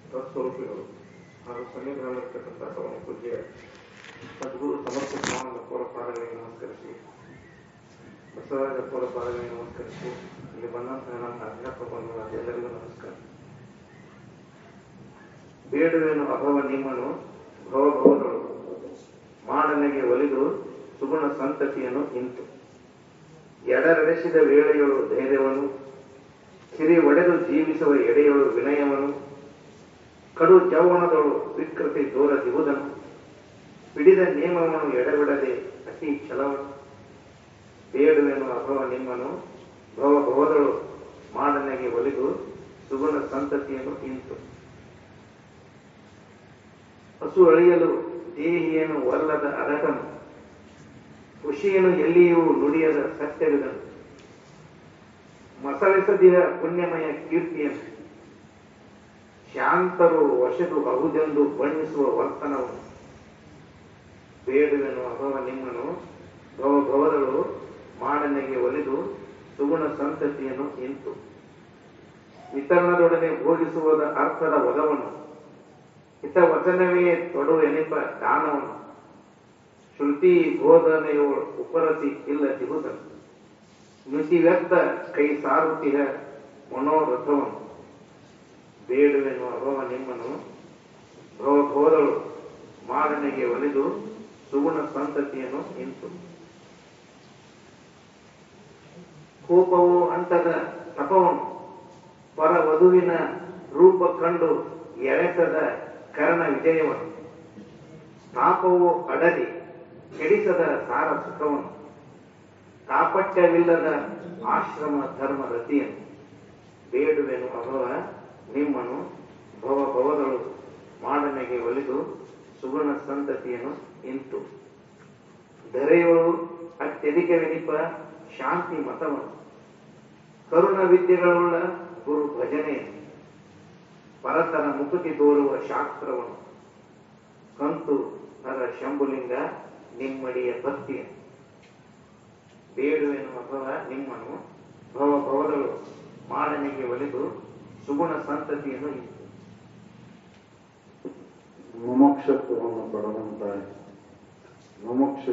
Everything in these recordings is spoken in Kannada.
ತತ್ಸ್ವರೂಪಿಗಳು ಹಾಗೂ ಸನ್ನಿಧಾನದಲ್ಲಿರ್ತಕ್ಕಂಥ ಪರಮ ಪೂಜ್ಯ ಸದ್ಗುರು ಸಮರ್ಥ ಸ್ವಾಮಿ ಪೂರ್ವ ಪಾದಗಳಿಗೆ ನಮಸ್ಕರಿಸಿ ಬಸವರಾಜ ಪೂರ್ವ ಪಾದಗಳಿಗೆ ನಮಸ್ಕರಿಸಿ ಇಲ್ಲಿ ಬಂದಂತಹ ನಮ್ಮ ಅಧ್ಯಾಪಕ ಬಂಧುಗಳ ಎಲ್ಲರಿಗೂ ನಮಸ್ಕಾರ ಬೇಡುವೆನು ಅಭವ ನಿಮ್ಮನು ಭವಭವಗಳು ಮಾಡನೆಗೆ ಒಲಿದು ಸುಗುಣ ಸಂತತಿಯನ್ನು ಇಂತು ಎಡರೆಸಿದ ವೇಳೆಯೊಳು ಧೈರ್ಯವನು ಸಿರಿ ಒಡೆದು ಜೀವಿಸುವ ಎಡೆಯೊಳು ವಿನಯವನು ಕಡು ಜೌವನದೊಳು ವಿಕೃತಿ ದೂರ ದಿವುದನು ಹಿಡಿದ ನೇಮವನ್ನು ಎಡಬಿಡದೆ ಅತಿ ಛಲವನು ಬೇಡುವೆನು ಅಭವ ನಿಮ್ಮನು ಭವ ಭವದಳು ಮಾಡನೆಗೆ ಒಲಿದು ಸುಗುಣ ಸಂತತಿಯನ್ನು ಇಂತು ಹಸು ಅಳಿಯಲು ದೇಹಿಯನ್ನು ಒಲ್ಲದ ಅರಟನು ಖುಷಿಯನ್ನು ಎಲ್ಲಿಯೂ ನುಡಿಯದ ಸತ್ಯವಿದನು ಮಸಳಿಸದಿರ ಪುಣ್ಯಮಯ ಕೀರ್ತಿಯನ್ನು ಶಾಂತರು ವಶದು ಅಹುದೆಂದು ಬಣ್ಣಿಸುವ ವರ್ತನವನ್ನು ಬೇಡುವೆನು ಅಭವ ನಿಮ್ಮನು ಭವ ಭವದಳು ಮಾಡನೆಗೆ ಒಲಿದು ಸುಗುಣ ಸಂತತಿಯನ್ನು ಇಂತು ವಿತರಣದೊಡನೆ ಭೋಗಿಸುವುದ ಅರ್ಥದ ಒಲವನ್ನು ಹಿತವಚನವೇ ತೊಡು ಎನಿಪ ದಾನವನ್ನು ಶ್ರುತಿ ಬೋಧನೆಯು ಉಪರಸಿ ಇಲ್ಲ ದಿಹುದನು ಮಿತಿವ್ಯಕ್ತ ಕೈ ಸಾರುತ್ತಿಹ ಮನೋರಥವನ್ನು ಬೇಡುವೆನು ಅಭವ ನಿಮ್ಮನು ಭವ ಭವದಳು ಮಾಡನೆಗೆ ಒಲಿದು ಸುಗುಣ ಸಂತತಿಯನ್ನು ಇಂತು ಕೋಪವು ಅಂಟದ ತಪವನ್ನು ಪರ ವಧುವಿನ ರೂಪ ಕಂಡು ಎಳೆಸದ ಕರ್ಣ ವಿಜಯವನ್ನು ತಾಪವು ಅಡದಿ ಕೆಡಿಸದ ಸಾರ ಸುಖವನ್ನು ಕಾಪಟ್ಯವಿಲ್ಲದ ಆಶ್ರಮ ಧರ್ಮ ರತಿಯನ್ನು ಬೇಡುವೆನು ಅಭವ ನಿಮ್ಮನು ಭವ ಭವದಳು ಮಾಡನೆಗೆ ಒಲಿದು ಸುಗುಣ ಸಂತತಿಯನ್ನು ಇಂತು ಧರೆಯೊಳು ಅತ್ಯಧಿಕವೆನಿಪ ಶಾಂತಿ ಮತವನ್ನು ಕರುಣ ವಿದ್ಯೆಗಳುಳ್ಳ ಗುರು ಭಜನೆಯನ್ನು ಪರತರ ಮುಕುತಿ ತೋರುವ ಶಾಸ್ತ್ರವನ್ನು ಕಂತು ನರ ಶಂಭುಲಿಂಗ ನಿಮ್ಮಡಿಯ ಭಕ್ತಿಯ ಬೇಡುವೆನು ಅಭವ ನಿಮ್ಮನು ಭವ ಭವದಳು ಮಾಡನೆಗೆ ಒಲಿದು ಸುಗುಣ ಸಂತತಿಯನ್ನು ಇಂತು ಮುಮುಕ್ಷತ್ವವನ್ನು ಪಡೆದಂತ ಮುಮುಕ್ಷು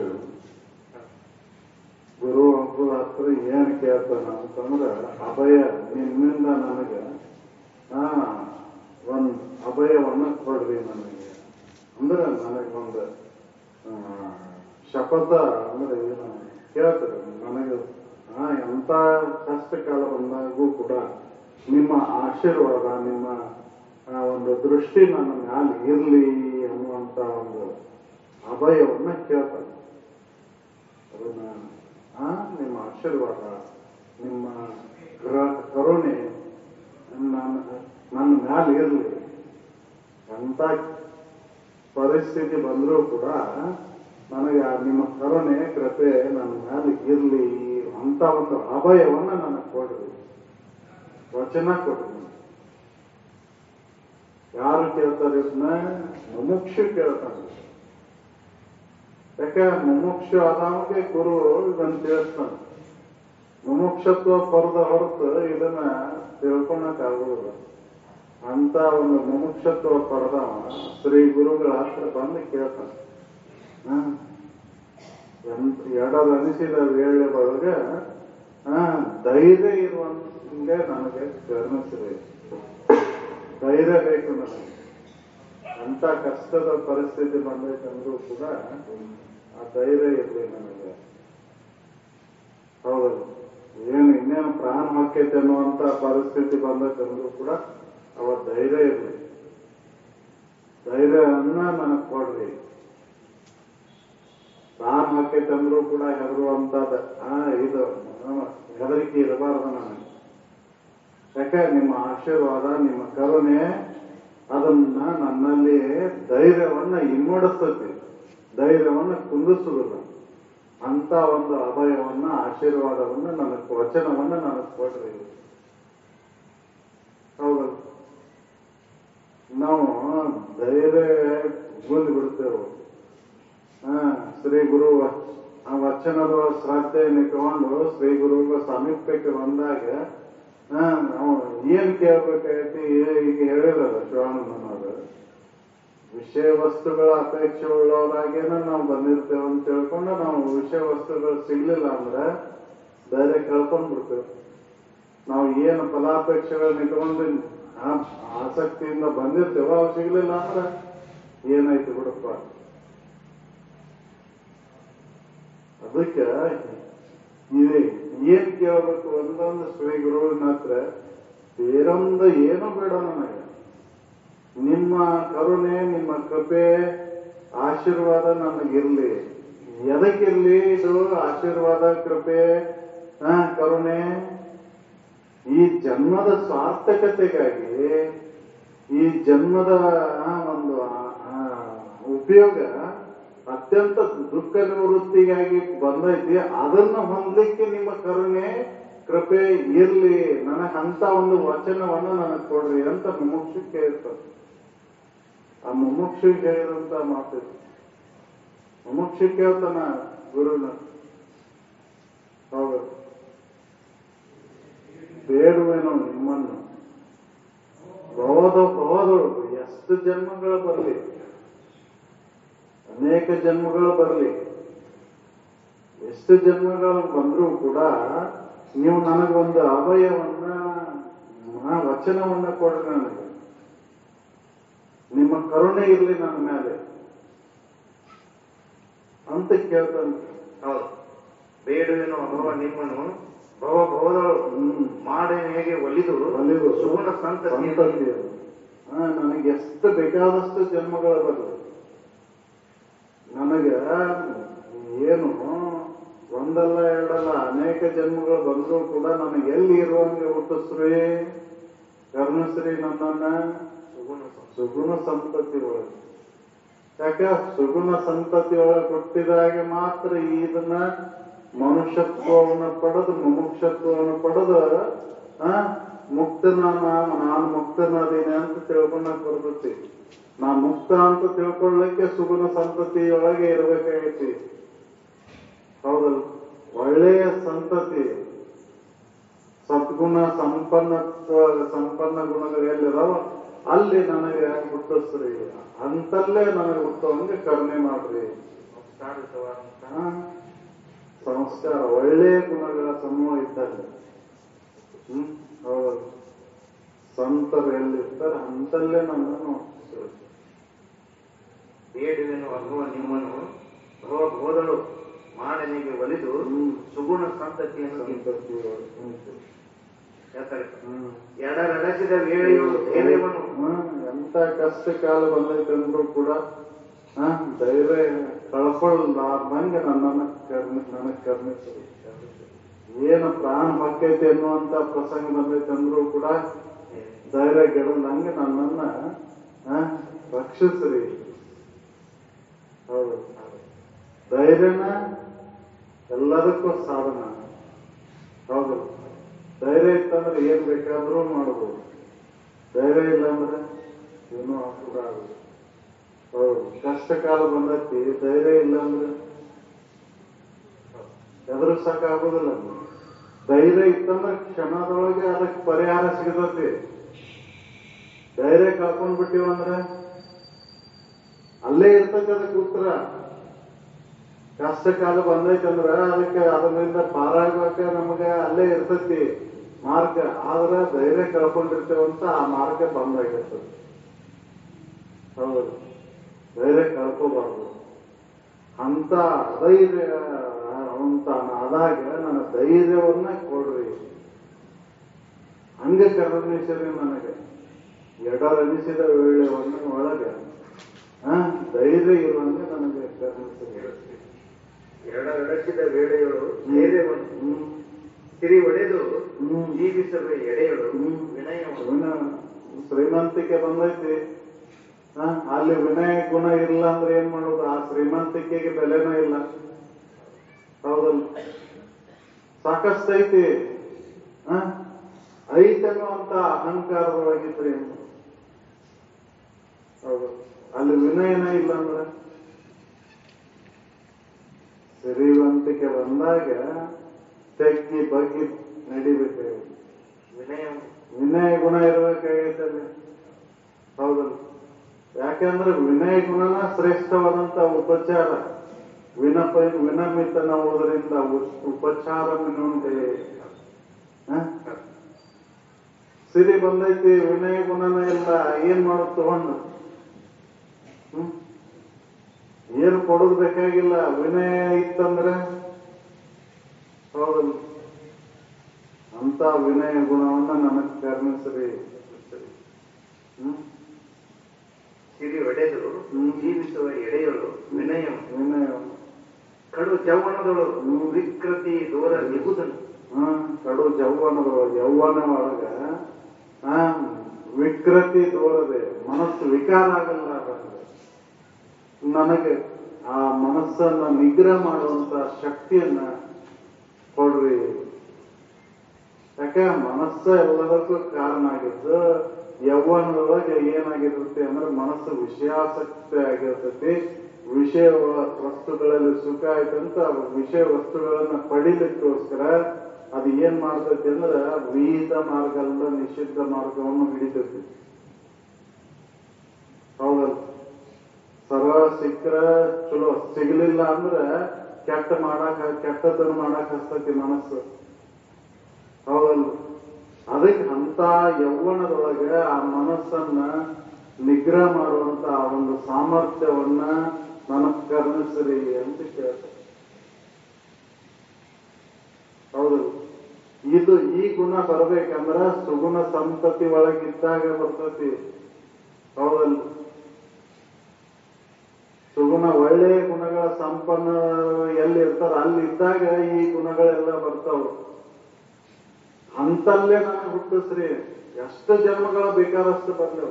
ಗುರು ಒಬ್ಬರ ಹತ್ರ ಏನ್ ಕೇಳ್ತಾನ ಅಂತಂದ್ರ ಅಭಯ ನಿಮ್ಮಿಂದ ನನಗೆ ಆ ಒಂದ್ ಅಭಯವನ್ನ ಕೊಡ್ರಿ ನನಗೆ ಅಂದ್ರೆ ನನಗೊಂದು ಆ, ಶಪಥ ಅಂದ್ರೆ ಏನು ಕೇಳ್ತಾರೆ ನನಗೆ ಆ ಎಂತ ಕಷ್ಟ ಕಾಲ ಬಂದಾಗೂ ಕೂಡ ನಿಮ್ಮ ಆಶೀರ್ವಾದ ನಿಮ್ಮ ಆ ಒಂದು ದೃಷ್ಟಿ ನನ್ನ ಮ್ಯಾಲ ಇರ್ಲಿ ಅನ್ನುವಂತ ಒಂದು ಅಭಯವನ್ನ ಕೇಳ್ತಾನೆ ಅದನ್ನ ಆ ನಿಮ್ಮ ಆಶೀರ್ವಾದ ನಿಮ್ಮ ಗ್ರ- ಕರುಣೆ ನನ್ನ ನನ್ನ ಮ್ಯಾಲ ಇರ್ಲಿ ಎಂತ ಪರಿಸ್ಥಿತಿ ಬಂದರೂ ಕೂಡ ನನಗೆ ಆ ನಿಮ್ಮ ಕರುಣೆ ಕೃಪೆ ನನ್ನ ಮ್ಯಾಲ ಇರ್ಲಿ ಅಂತ ಒಂದು ಅಭಯವನ್ನ ನನಗೆ ಕೊಡ್ರಿ ವಚನ ಕೊಡ್ರಿ ಯಾರು ಕೇಳ್ತಾರೆ ಇದನ್ನ ಮುಮುಕ್ಷು ಕೇಳ್ತಾನೆ ಯಾಕೆ ಮುಮುಕ್ಷು ಆದವನಿಗೆ ಗುರು ಇದನ್ನ ತಿಳಿಸ್ತಾನೆ ಮುಮುಕ್ಷತ್ವ ಪರದ ಹೊರತು ಇದನ್ನ ತಿಳ್ಕೊಳಕ್ ಆಗುದಿಲ್ಲ ಅಂತ ಒಂದು ಮುಮುಕ್ಷತ್ವ ಪಡೆದವ ಶ್ರೀ ಗುರುಗಳ ಹತ್ರ ಬಂದು ಕೇಳ್ತಾನೆ ಹ? ಎಂತ ಎಡದ ಅನಿಸಿದ ವೇಳೆ ಒಳಗೆ ಆ, ಧೈರ್ಯ ಇರುವಂಗೆ ನನಗೆ ಕರುಣಿಸ್ರಿ ಧೈರ್ಯ ಬೇಕು ನನಗೆ ಅಂತ ಕಷ್ಟದ ಪರಿಸ್ಥಿತಿ ಬಂದೈತಂದ್ರೂ ಕೂಡ ಆ ಧೈರ್ಯ ಇರಲಿ ನನಗೆ ಹೌದಲ್ಲ ಏನು ಇನ್ನೇನು ಪ್ರಾಣ ಹಾಕೈತೆ ಅನ್ನುವಂತ ಪರಿಸ್ಥಿತಿ ಬಂದೈತಂದ್ರೂ ಕೂಡ ಅವ ಧೈರ್ಯ ಇರಲಿ ಧೈರ್ಯವನ್ನ ನನಗೆ ಕೊಡ್ರಿ ಪ್ರಾಣ ಹಾಕೈತೆ ಅಂದ್ರೂ ಕೂಡ ಹೆದರುವಂತದ ಆ ಇದು ಹೆದರಿಕೆ ಇರಬಾರ್ದು ನನಗೆ ಯಾಕೆ ನಿಮ್ಮ ಆಶೀರ್ವಾದ ನಿಮ್ಮ ಕರುಣೆ ಅದನ್ನ ನನ್ನಲ್ಲಿ ಧೈರ್ಯವನ್ನ ಇಮ್ಮಡಿಸ್ತತಿ ಧೈರ್ಯವನ್ನ ಕುಂದಿಸುವುದಿಲ್ಲ ಅಂತ ಒಂದು ಅಭಯವನ್ನ ಆಶೀರ್ವಾದವನ್ನ ನನಗೆ ವಚನವನ್ನ ನನಗೆ ಕೊಡ್ರಿ ಹೌದಲ್ಲ ನಾವು ಧೈರ್ಯ ಗುಂದು ಬಿಡ್ತೇವೆ ಹಾ ಶ್ರೀ ಗುರು ವ- ಆ ವಚನದ ಶ್ರದ್ಧೆಯನ್ನು ಇಟ್ಕೊಂಡು ಶ್ರೀ ಗುರುಗಳ ಸಾಮೀಪ್ಯಕ್ಕೆ ಬಂದಾಗ ಹಾ ನಾವು ಏನ್ ಕೇಳ್ಬೇಕಾಗೈತಿ ಏ- ಈಗ ಹೇಳಿರಲ್ಲ ಶಿವಾನಂದನವರು ವಿಷಯ ವಸ್ತುಗಳ ಅಪೇಕ್ಷೆ ಉಳ್ಳವರಾಗೇನ ನಾವು ಬಂದಿರ್ತೇವೆ ಅಂತ ತಿಳ್ಕೊಂಡು ನಾವು ವಿಷಯ ವಸ್ತುಗಳು ಸಿಗ್ಲಿಲ್ಲ ಅಂದ್ರೆ ಧೈರ್ಯ ಕಳ್ಕೊಂಡ್ಬಿಡ್ತೇವೆ ನಾವು ಏನು ಫಲಾಪೇಕ್ಷೆಗಳನ್ನ ಇಟ್ಕೊಂಡು ಆ- ಆಸಕ್ತಿಯಿಂದ ಬಂದಿರ್ತೇವೋ ಅವು ಸಿಗ್ಲಿಲ್ಲ ಅಂದ್ರೆ ಏನಾಯ್ತು ಬಿಡಪ್ಪ ಅದಕ್ಕೆ ಇದೆ ಏನ್ ಕೇಳ್ಬೇಕು ಒಂದೊಂದು ಶ್ರೀ ಗುರುವಿನ ಹತ್ರ ಬೇರೊಂದು ಏನು ಬೇಡ ನನಗೆ ನಿಮ್ಮ ಕರುಣೆ ನಿಮ್ಮ ಕೃಪೆ ಆಶೀರ್ವಾದ ನನಗಿರ್ಲಿ ಎದಕ್ಕಿರ್ಲಿ ಇದು ಆಶೀರ್ವಾದ ಕೃಪೆ ಆ, ಕರುಣೆ ಈ ಜನ್ಮದ ಸಾರ್ಥಕತೆಗಾಗಿ ಈ ಜನ್ಮದ ಆ, ಒಂದು ಆ, ಆ, ಉಪಯೋಗ ಅತ್ಯಂತ ದುಃಖ ನಿವೃತ್ತಿಗಾಗಿ ಬಂದೈತಿ ಅದನ್ನ ಹೊಂದಲಿಕ್ಕೆ ನಿಮ್ಮ ಕರುಣೆ ಕೃಪೆ ಇರ್ಲಿ ನನಗೆ ಅಂತ ಒಂದು ವಚನವನ್ನ ನನಗೆ ಕೊಡ್ರಿ ಅಂತ ಮುಮುಕ್ಷು ಕೇಳ್ತಾರೆ ಆ ಮುಮುಕ್ಷು ಹೇಳಿದಂತ ಮಾತು ಇದು. ಮುಮುಕ್ಷು ಕೇಳ್ತಾನ ಗುರುನ ಹೌದು ಬೇಡುವೇನೋ ನಿಮ್ಮನ್ನು ಭವದ ಭವದೊಳಗು ಎಷ್ಟು ಜನ್ಮಗಳು ಬರಲಿ ಅನೇಕ ಜನ್ಮಗಳು ಬರಲಿ ಎಷ್ಟು ಜನ್ಮಗಳು ಬಂದರೂ ಕೂಡ ನೀವು ನನಗೊಂದು ಅಭಯವನ್ನ ಆ ವಚನವನ್ನ ಕೊಡ್ರಿ ನನಗೆ ನಿಮ್ಮ ಕರುಣೆ ಇರಲಿ ನನ್ನ ಮೇಲೆ ಅಂತ ಕೇಳ್ತಾನೆ ಹೌದು ಬೇಡುವೆನು ಅಭವ ನಿಮ್ಮನು ಭವ ಭವದಳು ಹ್ಮ್ ಮಾಡಿ ಹೇಗೆ ಒಲಿದು ಒಲಿದು ಸುಗುಣ ಸಂತತಿ ಸಂತತಿ ಅದು. ಆ, ನನಗೆ ಎಷ್ಟು ಬೇಕಾದಷ್ಟು ಜನ್ಮಗಳು ಬರಲಿ ನನಗೆ ಏನು ಒಂದಲ್ಲ ಎರಡಲ್ಲ ಅನೇಕ ಜನ್ಮಗಳು ಬಂದರೂ ಕೂಡ ನನಗೆ ಎಲ್ಲಿ ಇರುವಂಗೆ ಹುಟ್ಟಿಸ್ರಿ ಕರುಣಿಸ್ರಿ ನನ್ನನ್ನ ಸುಗುಣ ಸಂತತಿ. ಸುಗುಣ ಸಂತತಿ ಒಳಗೆ ಯಾಕೆ ಸುಗುಣ ಸಂತತಿ ಒಳಗೆ ಹುಟ್ಟಿದಾಗ ಮಾತ್ರ ಇದನ್ನ ಮನುಷ್ಯತ್ವವನ್ನು ಪಡೆದು ಮುಮುಕ್ಷತ್ವವನ್ನು ಪಡೆದು ಆ ಮುಕ್ತನ ನಾನು ನಾನು ಮುಕ್ತನಾದೀನಿ ಅಂತ ತಿಳ್ಕೊಂಡಾಗ ಬರ್ತೈತಿ ನಾ ಮುಕ್ತ ಅಂತ ತಿಳ್ಕೊಳ್ಳಿಕ್ಕೆ ಸುಗುಣ ಸಂತತಿಯೊಳಗೆ ಇರಬೇಕಾಗೈತಿ ಹೌದಲ್ಲ ಒಳ್ಳೆಯ ಸಂತತಿ ಸದ್ಗುಣ ಸಂಪನ್ನತ್ವ ಸಂಪನ್ನ ಗುಣಗಳು ಎಲ್ಲಿದಾವ ಅಲ್ಲಿ ನನಗೆ ಹುಟ್ಟಿಸ್ರಿ ಅಂತಲ್ಲೇ ನನಗೆ ಹುಟ್ಟುವಂಗೆ ಕರುಣೆ ಮಾಡ್ರಿ ಸಂಸ್ಕಾರಿತವಾದಂತಹ ಆ, ಸಂಸ್ಕಾರ ಒಳ್ಳೆಯ ಗುಣಗಳ ಸಮೂಹ ಇದ್ದಾಗ ಹ್ಮ್ ಹೌದು ಸಂತರು ಎಲ್ಲಿರ್ತಾರೆ ಅಂತಲ್ಲೇ ನನ್ನನ್ನು ಹುಟ್ಟಿಸ್ರಿ. ಬೇಡುವೆನು ಅಭವ ನಿಮ್ಮನು ಭವ ಭವದಳು ಮಾಡನಿಗೆ ಒಲಿದು ಹ್ಮ್. ಸುಗುಣ ಸಂತತಿಯನ್ನು ಸಂತತಿಯೊಳಗೆ. ಹ್ಮ್. ಹೇಳ್ತಾರೆ ಹ್ಮ್. ಎಡರಡಸಿದ ವೇಳೆಯು ಧೈರ್ಯವನ್ನು ಹ್ಮ್, ಎಂತ ಕಷ್ಟ ಕಾಲ ಬಂದೈತೆ ಅಂದ್ರೂ ಕೂಡ ಹಾ ಧೈರ್ಯ ಕಳ್ಕೊಳ್ಳಾರ್ದಂಗೆ ನನ್ನನ್ನ ಕರ್ಮಿ ನನಗೆ ಕರ್ಮಿಸ್ರಿ ಏನು ಪ್ರಾಣ ಮಕ್ಕೈತೆ ಅನ್ನುವಂತ ಪ್ರಸಂಗ ಬಂದೈತೆ ಅಂದ್ರೂ ಕೂಡ ಧೈರ್ಯ ಗೆಡದಂಗೆ ನನ್ನನ್ನ ಹಾ ರಕ್ಷಿಸ್ರಿ ಹೌದು ಧೈರ್ಯನ ಎಲ್ಲದಕ್ಕೂ ಸಾಧನ ಹೌದು ಧೈರ್ಯ ಇತ್ತಂದ್ರೆ ಏನ್ ಬೇಕಾದ್ರೂ ಮಾಡ್ಬೋದು ಧೈರ್ಯ ಇಲ್ಲ ಅಂದ್ರೆ ಏನೂ ಕೂಡ ಆಗುದು ಹೌದು ಕಷ್ಟ ಕಾಲ ಬಂದೈತಿ ಧೈರ್ಯ ಇಲ್ಲ ಅಂದ್ರೆ ಎದುರು ಸಾಕಾಗೋದಿಲ್ಲ ಧೈರ್ಯ ಇತ್ತಂದ್ರೆ ಕ್ಷಣದೊಳಗೆ ಅದಕ್ಕೆ ಪರಿಹಾರ ಸಿಗತೈತಿ ಧೈರ್ಯ ಕಳ್ಕೊಂಡ್ ಬಿಟ್ಟಿವಂದ್ರೆ ಅಲ್ಲೇ ಇರ್ತೈತಿ ಅದಕ್ಕೆ ಉತ್ತರ ಕಷ್ಟ ಕಾಲ ಬಂದೈತಂದ್ರ ಅದಕ್ಕೆ ಅದರಿಂದ ಪಾರಾಗಬೇಕ ನಮಗೆ ಅಲ್ಲೇ ಇರ್ತೈತಿ ಮಾರ್ಗ ಆದ್ರ ಧೈರ್ಯ ಕಳ್ಕೊಂಡಿರ್ತೇವಂತ ಆ ಮಾರ್ಗ ಬಂದಾಗಿರ್ತದೆ ಹೌದು ಧೈರ್ಯ ಕಳ್ಕೋಬಾರ್ದು ಅಂತ ಅಧೈರ್ಯ ಅಂತ ಆದಾಗ ನನ್ನ ಧೈರ್ಯವನ್ನ ಕೊಡ್ರಿ ಹಂಗ ಕರುಣಿಸಿರಿ ನನಗೆ ಎಡರನಿಸಿದ ವೇಳೆಯನ್ನ ಒಳಗೆ ಆ, ಧೈರ್ಯ ಇರುವಂಗೆ ನನಗೆ ಕರುಣಿಸಿರಿ ಎಡರಡಸಿದ ವೇಳೆಯಳು ಧೈರ್ಯವನ್ನು ಹ್ಮ್ ಸಿರಿ ಒಡೆದು ಹ್ಮ್ ಜೀವಿಸಲು ಎಡೆಯಳು ಹ್ಮ್. ವಿನಯವನ್ನು ವಿನಯ ಶ್ರೀಮಂತಿಕೆ ಬಂದೈತಿ ಹ? ಅಲ್ಲಿ ವಿನಯ ಗುಣ ಇಲ್ಲ ಅಂದ್ರೆ ಏನ್ ಮಾಡೋದು ಆ ಶ್ರೀಮಂತಿಕೆಗೆ ಬೆಲೆನೇ ಇಲ್ಲ ಹೌದಲ್ಲ ಸಾಕಷ್ಟು ಐತಿ ಹ? ಐತನ್ನುವಂತ ಅಹಂಕಾರದೊಳಗಿದ್ರೆ ಏನ್ ಮಾಡೋದು? ಹೌದು ಅಲ್ಲಿ ವಿನಯನೇ ಇಲ್ಲ ಅಂದ್ರೆ ಶ್ರೀಮಂತಿಕೆ ಬಂದಾಗ ತೆಗ್ಗಿ ಬಗ್ಗಿ ನಡಿಬೇಕಾಗಿ ವಿನಯವನ್ನು ವಿನಯ ಗುಣ ಇರಬೇಕಾಗೈತೆ ಅಲ್ಲಿ ಹೌದಲ್ಲ ಯಾಕೆಂದ್ರೆ ವಿನಯ ಗುಣನ ಶ್ರೇಷ್ಠವಾದಂತ ಉಪಚಾರ ವಿನಪ ವಿನಮಿತನಾವುದರಿಂದ ಉಪಚಾರ ಸಿರಿ ಬಂದೈತಿ ವಿನಯ ಗುಣನ ಇಲ್ಲ ಏನ್ ಮಾಡೋದು ತಗೊಂಡು ಹ್ಮ್ ಏನು ಕೊಡೋದು ಬೇಕಾಗಿಲ್ಲ ವಿನಯ ಇತ್ತಂದ್ರೆ ಹೌದಲ್ಲ ಅಂತ ವಿನಯ ಗುಣವನ್ನ ನನಗ್ ಕರ್ಣಿಸ್ರಿ ಹ್ಮ್ ಸಿರಿ ಒಡೆದು ಹ್ಮ್. ಜೀವಿಸುವ ಎಡೆಯಲು ವಿನಯ ವಿನಯ ಕಡು ಜೌವನದಳು ವಿಕೃತಿ ದೂರ ನಿಗುದನು ಹ್ಮ್ ಕಡು ಯೌವನದೊಳಗೆ ಯೌವನ ಒಳಗ ಆ ವಿಕೃತಿ ದೂರದೆ ಮನಸ್ಸು ವಿಕಾರ ಆಗಲ್ಲ ಅದಕ್ಕೆ. ನನಗೆ ಆ ಮನಸ್ಸನ್ನ ನಿಗ್ರಹ ಮಾಡುವಂತ ಶಕ್ತಿಯನ್ನ ಕೊಡ್ರಿ ಯಾಕೆ ಮನಸ್ಸ ಎಲ್ಲದಕ್ಕೂ ಕಾರಣ ಆಗಿದ್ದು ಯೌವನದೊಳಗೆ ಏನಾಗಿರುತ್ತೆ ಅಂದ್ರೆ ಮನಸ್ಸು ವಿಷಯಾಸಕ್ತಿ ಆಗಿರ್ತೈತಿ ವಿಷಯ ವ- ವಸ್ತುಗಳಲ್ಲಿ ಸುಖ ಆಯ್ತಂತ ವಿಷಯ ವಸ್ತುಗಳನ್ನ ಪಡಿಲಿಕ್ಕೋಸ್ಕರ ಅದು ಏನ್ ಮಾಡ್ತೈತಿ ಅಂದ್ರೆ ವಿಹಿತ ಮಾರ್ಗ ಅಲ್ಲ ನಿಷಿದ್ಧ ಮಾರ್ಗವನ್ನು ಹಿಡಿತೈತಿ ಹೌದಲ್ಲ ಸರ್ವ ಸಿಕ್ಕ್ರ ಚಲೋ ಸಿಗ್ಲಿಲ್ಲ ಅಂದ್ರ ಕೆಟ್ಟ ಮಾಡಾಕ ಕೆಟ್ಟದನ್ನ ಮಾಡಾಕ ಹಸ್ತೈತಿ ಮನಸ್ಸು ಹೌದಲ್ಲ ಅದಕ್ಕೆ ಅಂತ ಯೌವನದೊಳಗೆ ಆ ಮನಸ್ಸನ್ನ ನಿಗ್ರಹ ಮಾಡುವಂತ ಆ ಒಂದು ಸಾಮರ್ಥ್ಯವನ್ನ ನನಗ್ ಕರುಣಿಸ್ರಿ ಅಂತ ಕೇಳ್ತಾರೆ ಹೌದು ಇದು ಈ ಗುಣ ಬರ್ಬೇಕಂದ್ರ ಸುಗುಣ ಸಂತತಿ ಒಳಗಿದ್ದಾಗ ಬರ್ತತಿ ಹೌದಲ್ಲ ಸುಗುಣ ಒಳ್ಳೆಯ ಗುಣಗಳ ಸಂಪನ್ನ ಎಲ್ಲಿ ಇರ್ತಾರ ಅಲ್ಲಿ ಇದ್ದಾಗ ಈ ಗುಣಗಳೆಲ್ಲ ಬರ್ತಾವ ಅಂತಲ್ಲೇ ನನಗೆ ಹುಟ್ಟಿಸ್ರಿ ಎಷ್ಟು ಜನ್ಮಗಳ ಬೇಕಾದಷ್ಟು ಬರ್ಲವು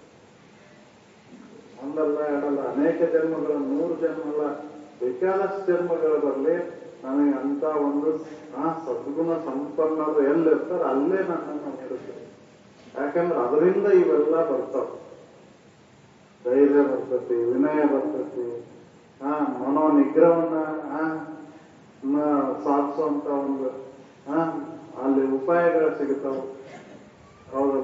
ಒಂದಲ್ಲ ಎರಡಲ್ಲ ಅನೇಕ ಜನ್ಮಗಳ ನೂರು ಜನ್ಮ ಅಲ್ಲ ಬೇಕಾದಷ್ಟು ಜನ್ಮಗಳು ಬರಲಿ ನನಗೆ ಅಂತ ಒಂದು ಆ ಸದ್ಗುಣ ಸಂಪನ್ನರು ಎಲ್ಲಿರ್ತಾರ ಅಲ್ಲೇ ನನ್ನನ್ನು ಹುಟ್ಟಿಸ್ರಿ ಯಾಕಂದ್ರೆ ಅದರಿಂದ ಇವೆಲ್ಲ ಬರ್ತಾವ ಧೈರ್ಯ ಬರ್ತತಿ ವಿನಯ ಬರ್ತತಿ ಆ ಮನೋ ನಿಗ್ರಹವನ್ನ ಆ ನ- ಸಾಧಿಸುವಂತ ಒಂದು ಆ ಅಲ್ಲಿ ಉಪಾಯಗಳು ಸಿಗುತ್ತಾವ ಹೌದು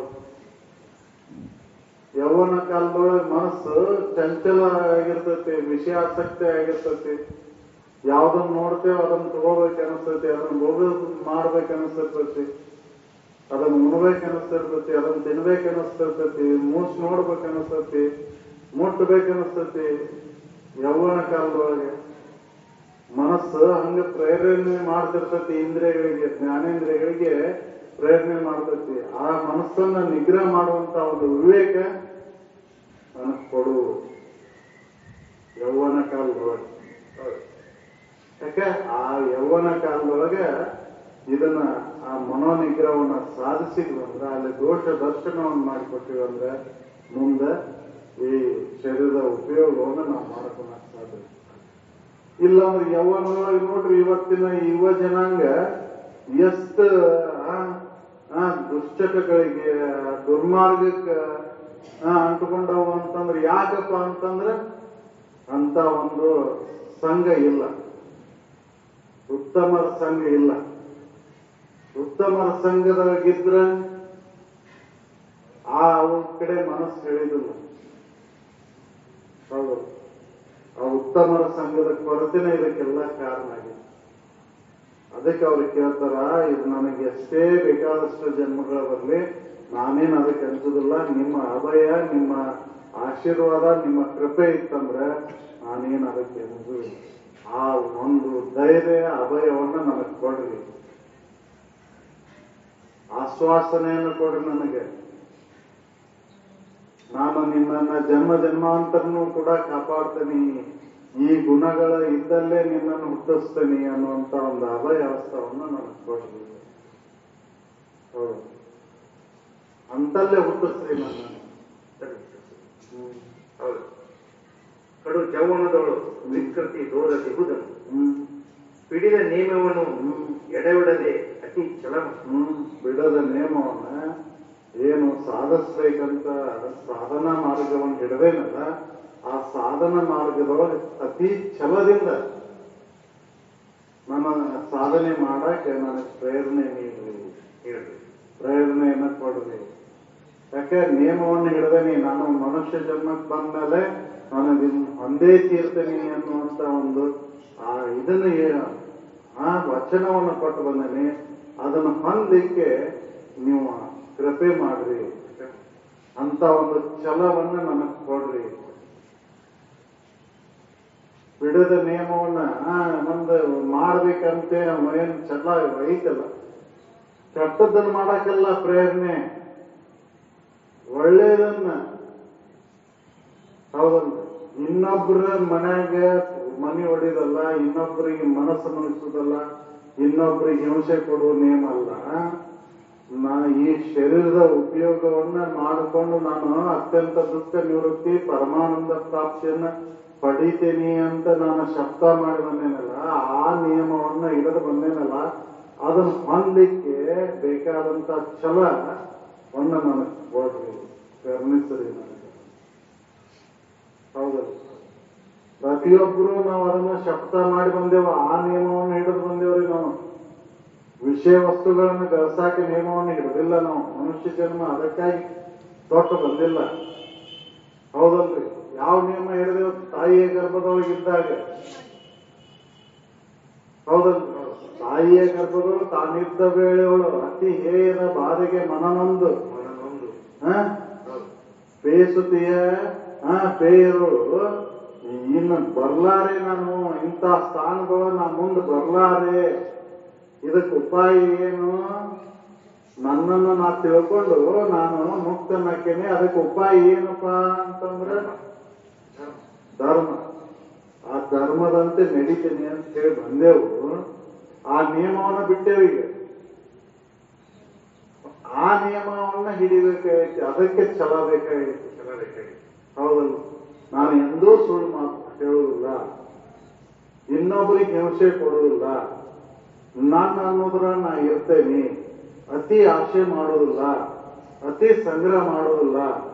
ಯೌವನ ಕಾಲದೊಳಗೆ ಮನಸ್ಸು ಚಂಚಲ ಆಗಿರ್ತೈತಿ ವಿಷಯಾಸಕ್ತಿ ಆಗಿರ್ತೈತಿ ಯಾವ್ದನ್ನ ನೋಡ್ತೇವೆ ಅದನ್ನ ತಗೋಬೇಕು ಅನಿಸ್ತೈತಿ ಅದನ್ನ ಹೋಗೋದು ಮಾಡ್ಬೇಕು ಅನಿಸ್ತೈತಿ ಅದನ್ನ ಉಣ್ಬೇಕು ಅನಿಸ್ತಿರ್ತೈತಿ ಅದನ್ನ ತಿನ್ಬೇಕು ಅನಿಸ್ತಿರ್ತೈತಿ ಮೂಸ್ ನೋಡ್ಬೇಕು ಅನಿಸ್ತೈತಿ ಮುಟ್ಬೇಕು ಅನಿಸ್ತೈತಿ ಯೌವನ ಕಾಲದೊಳಗೆ ಮನಸ್ಸು ಹಂಗ ಪ್ರೇರಣೆ ಮಾಡ್ತಿರ್ತೈತಿ ಇಂದ್ರಿಯಗಳಿಗೆ ಜ್ಞಾನೇಂದ್ರಿಯಗಳಿಗೆ ಪ್ರೇರಣೆ ಮಾಡ್ತೈತಿ ಆ ಮನಸ್ಸನ್ನ ನಿಗ್ರಹ ಮಾಡುವಂತ ಒಂದು ವಿವೇಕ ನನಗ್ ಕೊಡು ಯೌವನ ಕಾಲದೊಳಗೆ ಯಾಕೆ ಆ ಯೌವನ ಕಾಲದೊಳಗೆ ಇದನ್ನ ಆ ಮನೋನಿಗ್ರಹವನ್ನ ಸಾಧಿಸಿದ್ವಿ ಅಂದ್ರೆ ಅಲ್ಲಿ ದೋಷ ದರ್ಶನವನ್ನು ಮಾಡಿಕೊಟ್ಟಿವಿ ಅಂದ್ರೆ ಮುಂದೆ ಈ ಶರೀರದ ಉಪಯೋಗವನ್ನು ನಾವು ಮಾಡ್ಕೊಳಕ್ ಸಾಧ್ಯ ಇಲ್ಲ ಅಂದ್ರೆ ಯೌವನದೊಳಗೆ ನೋಡ್ರಿ ಇವತ್ತಿನ ಯುವ ಜನಾಂಗ ಎಷ್ಟು ಆ, ಆ, ದುಶ್ಚಟಗಳಿಗೆ ದುರ್ಮಾರ್ಗಕ್ಕೆ ಆ, ಅಂಟುಕೊಂಡವು ಅಂತಂದ್ರೆ ಯಾಕಪ್ಪ ಅಂತಂದ್ರೆ ಅಂತ ಒಂದು ಸಂಘ ಇಲ್ಲ ಉತ್ತಮರ ಸಂಘ ಇಲ್ಲ ಉತ್ತಮರ ಸಂಘದಾಗಿದ್ರೆ ಆ ಅವ್ರ ಕಡೆ ಮನಸ್ಸು ಹೇಳಿದಿಲ್ಲ ಹೌದು ಆ ಉತ್ತಮರ ಸಂಘದ ಕೊರತೆನೇ ಇದಕ್ಕೆಲ್ಲ ಕಾರಣ ಆಗಿದೆ ಅದಕ್ಕೆ ಅವ್ರು ಕೇಳ್ತಾರ ಇದು ನನಗೆ ಎಷ್ಟೇ ಬೇಕಾದಷ್ಟು ಜನ್ಮಗಳ ಬರಲಿ ನಾನೇನ್ ಅದಕ್ಕೆ ಅನ್ಸೋದಿಲ್ಲ ನಿಮ್ಮ ಅಭಯ ನಿಮ್ಮ ಆಶೀರ್ವಾದ ನಿಮ್ಮ ಕೃಪೆ ಇತ್ತಂದ್ರೆ ನಾನೇನ್ ಅದಕ್ಕೆ ಅನ್ಸೋದಿಲ್ಲ ಆ ಒಂದು ಧೈರ್ಯ ಅಭಯವನ್ನ ನನಗೆ ಕೊಡ್ರಿ ಆಶ್ವಾಸನೆಯನ್ನು ಕೊಡ್ರಿ ನನಗೆ ನಾನು ನಿನ್ನನ್ನ ಜನ್ಮ ಜನ್ಮಾಂತರನೂ ಕೂಡ ಕಾಪಾಡ್ತೀನಿ ಈ ಗುಣಗಳ ಇದ್ದಲ್ಲೇ ನಿನ್ನನ್ನು ಹುಟ್ಟಿಸ್ತೀನಿ ಅನ್ನುವಂತ ಒಂದು ಅಭಯ ಅವಸ್ಥವನ್ನು ನನಗೆ ಕೊಡ್ರಿ ಹೌದು ಅಂತಲ್ಲೇ ಹುಟ್ಟಿಸ್ರಿ ನನ್ನನ್ನು ಹ್ಮ್. ಹೌದು ಕಡು ಜೌವನದಳು ವಿಕೃತಿ ದೂರ ದಿಗುದನು ಹ್ಮ್ ಪಿಡಿದ ನಿಯಮವನ್ನು ಹ್ಮ್. ಎಡೆಬಿಡದೆ ಅತಿ ಚಲಮ ಹ್ಮ್ ಬಿಡದ ನೇಮವನ್ನ ಏನು ಸಾಧಿಸ್ಬೇಕಂತ ಸಾಧನ ಮಾರ್ಗವನ್ನು ಹಿಡದೇನಲ್ಲ ಆ ಸಾಧನ ಮಾರ್ಗದೊಳಗೆ ಅತಿ ಛಲದಿಂದ ನನ್ನ ಸಾಧನೆ ಮಾಡಕ್ಕೆ ನನಗೆ ಪ್ರೇರಣೆ ನೀಡ್ರಿ ಹೇಳಿ ಪ್ರೇರಣೆಯನ್ನ ಕೊಡ್ರಿ ಯಾಕೆ ನಿಯಮವನ್ನು ಹಿಡಿದನಿ ನಾನು ಮನುಷ್ಯ ಜನ್ಮಕ್ಕೆ ಬಂದ್ಮೇಲೆ ನಾನು ಇದನ್ನ ಒಂದೇ ತೀರ್ತೀನಿ ಅನ್ನುವಂತ ಒಂದು ಆ ಇದನ್ನ ಏ- ಆ ವಚನವನ್ನು ಕೊಟ್ಟು ಬಂದನಿ ಅದನ್ನು ಹೊಂದಲಿಕ್ಕೆ ನೀವು ಕೃಪೆ ಮಾಡ್ರಿ ಅಂತ ಒಂದು ಛಲವನ್ನ ನನಗೆ ಕೊಡ್ರಿ ಬಿಡದ ನಿಯಮವನ್ನ ಆ, ನಮ್ದು ಮಾಡ್ಬೇಕಂತೆ ಏನ್ ಛಲ ಐತಲ್ಲ ಕೆಟ್ಟದ್ದನ್ನ ಮಾಡಕ್ಕೆಲ್ಲ ಪ್ರೇರಣೆ ಒಳ್ಳೇದನ್ನ ಹೌದಲ್ಲ ಇನ್ನೊಬ್ಬರ ಮನ್ಯಾಗ ಮನಿ ಹೊಡಿದಲ್ಲ ಇನ್ನೊಬ್ಬರಿಗೆ ಮನಸ್ಸು ನೋಯಿಸೋದಲ್ಲ ಇನ್ನೊಬ್ಬರಿಗೆ ಹಿಂಸೆ ಕೊಡುವ ನೇಮ ಅಲ್ಲ ನಾ ಈ ಶರೀರದ ಉಪಯೋಗವನ್ನ ಮಾಡಿಕೊಂಡು ನಾನು ಅತ್ಯಂತ ದುಃಖ ನಿವೃತ್ತಿ ಪರಮಾನಂದ ಪ್ರಾಪ್ತಿಯನ್ನ ಪಡಿತೀನಿ ಅಂತ ನಾನು ಶಬ್ದ ಮಾಡಿ ಬಂದೇನಲ್ಲ ಆ ನಿಯಮವನ್ನ ಹಿಡಿದು ಬಂದೇನಲ್ಲ ಅದನ್ನ ಹೊಂದಲಿಕ್ಕೆ ಬೇಕಾದಂತ ಛಲ ಅನ್ನ ನನಗೆ ಕೊಡ್ರಿ ಕರುಣಿಸ್ರಿ ನನಗೆ ಹೌದಲ್ಲ ಪ್ರತಿಯೊಬ್ಬರು ನಾವು ಅದನ್ನ ಶಬ್ದ ಮಾಡಿ ಬಂದೇವು ಆ ನಿಯಮವನ್ನು ಹಿಡಿದು ಬಂದೇವ್ರಿ ನಾವು ವಿಷಯ ವಸ್ತುಗಳನ್ನು ಗಳಿಸಾಕೆ ನಿಯಮವನ್ನು ಹಿಡಿದಿಲ್ಲ ನಾವು ಮನುಷ್ಯ ಜನ್ಮ ಅದಕ್ಕಾಗಿ ತೊಟ್ಟು ಬಂದಿಲ್ಲ ಹೌದಲ್ರಿ ಯಾವ ನಿಯಮ ಹಿಡಿದೇವು ತಾಯಿಯ ಗರ್ಭದೊಳಗಿದ್ದಾಗ ಹೌದಲ್ರಿ ತಾಯಿಯ ಗರ್ಭದೊಳಗೆ ತಾನಿದ್ದ ವೇಳೆಯೊಳು ಅತಿ ಹೇಯನ ಬಾಧೆಗೆ ಮನನೊಂದು ಮನನೊಂದು ಹ? ಹೌದು ಬೇಸುತಿಯ ಆ ಪೇಯರು ಇನ್ನು ಬರ್ಲಾರೆ ನಾನು ಇಂಥ ಸ್ಥಾನಗಳು ನಾ ಮುಂದೆ ಬರ್ಲಾರೆ ಇದಕ್ಕೆ ಉಪಾಯ ಏನು ನನ್ನನ್ನು ನಾ ತಿಳ್ಕೊಂಡು ನಾನು ಮುಕ್ತನಾಕೇನೆ ಅದಕ್ಕೆ ಉಪಾಯ ಏನಪ್ಪ ಅಂತಂದ್ರೆ ಧರ್ಮ ಧರ್ಮ ಆ ಧರ್ಮದಂತೆ ನಡೀತೀನಿ ಅಂತ ಹೇಳಿ ಬಂದೆವು ಆ ನಿಯಮವನ್ನ ಬಿಟ್ಟೆವು ಈಗ ಆ ನಿಯಮವನ್ನ ಹಿಡಿಬೇಕಾಗೈತಿ ಅದಕ್ಕೆ ಛಲ ಬೇಕಾಗೈತಿ ಛಲ ಬೇಕಾಗಿತ್ತು ಹೌದಲ್ಲ ನಾನು ಎಂದೂ ಸುಳ್ಳು ಮಾತು ಹೇಳುವುದಿಲ್ಲ ಇನ್ನೊಬ್ಬರಿಗೆ ಹಿಂಸೆ ಕೊಡುವುದಿಲ್ಲ ನಾನು ಅನ್ನೋದ್ರ ನಾ ಇರ್ತೇನೆ ಅತಿ ಆಸೆ ಮಾಡುವುದಿಲ್ಲ ಅತಿ ಸಂಗ್ರಹ ಮಾಡುವುದಿಲ್ಲ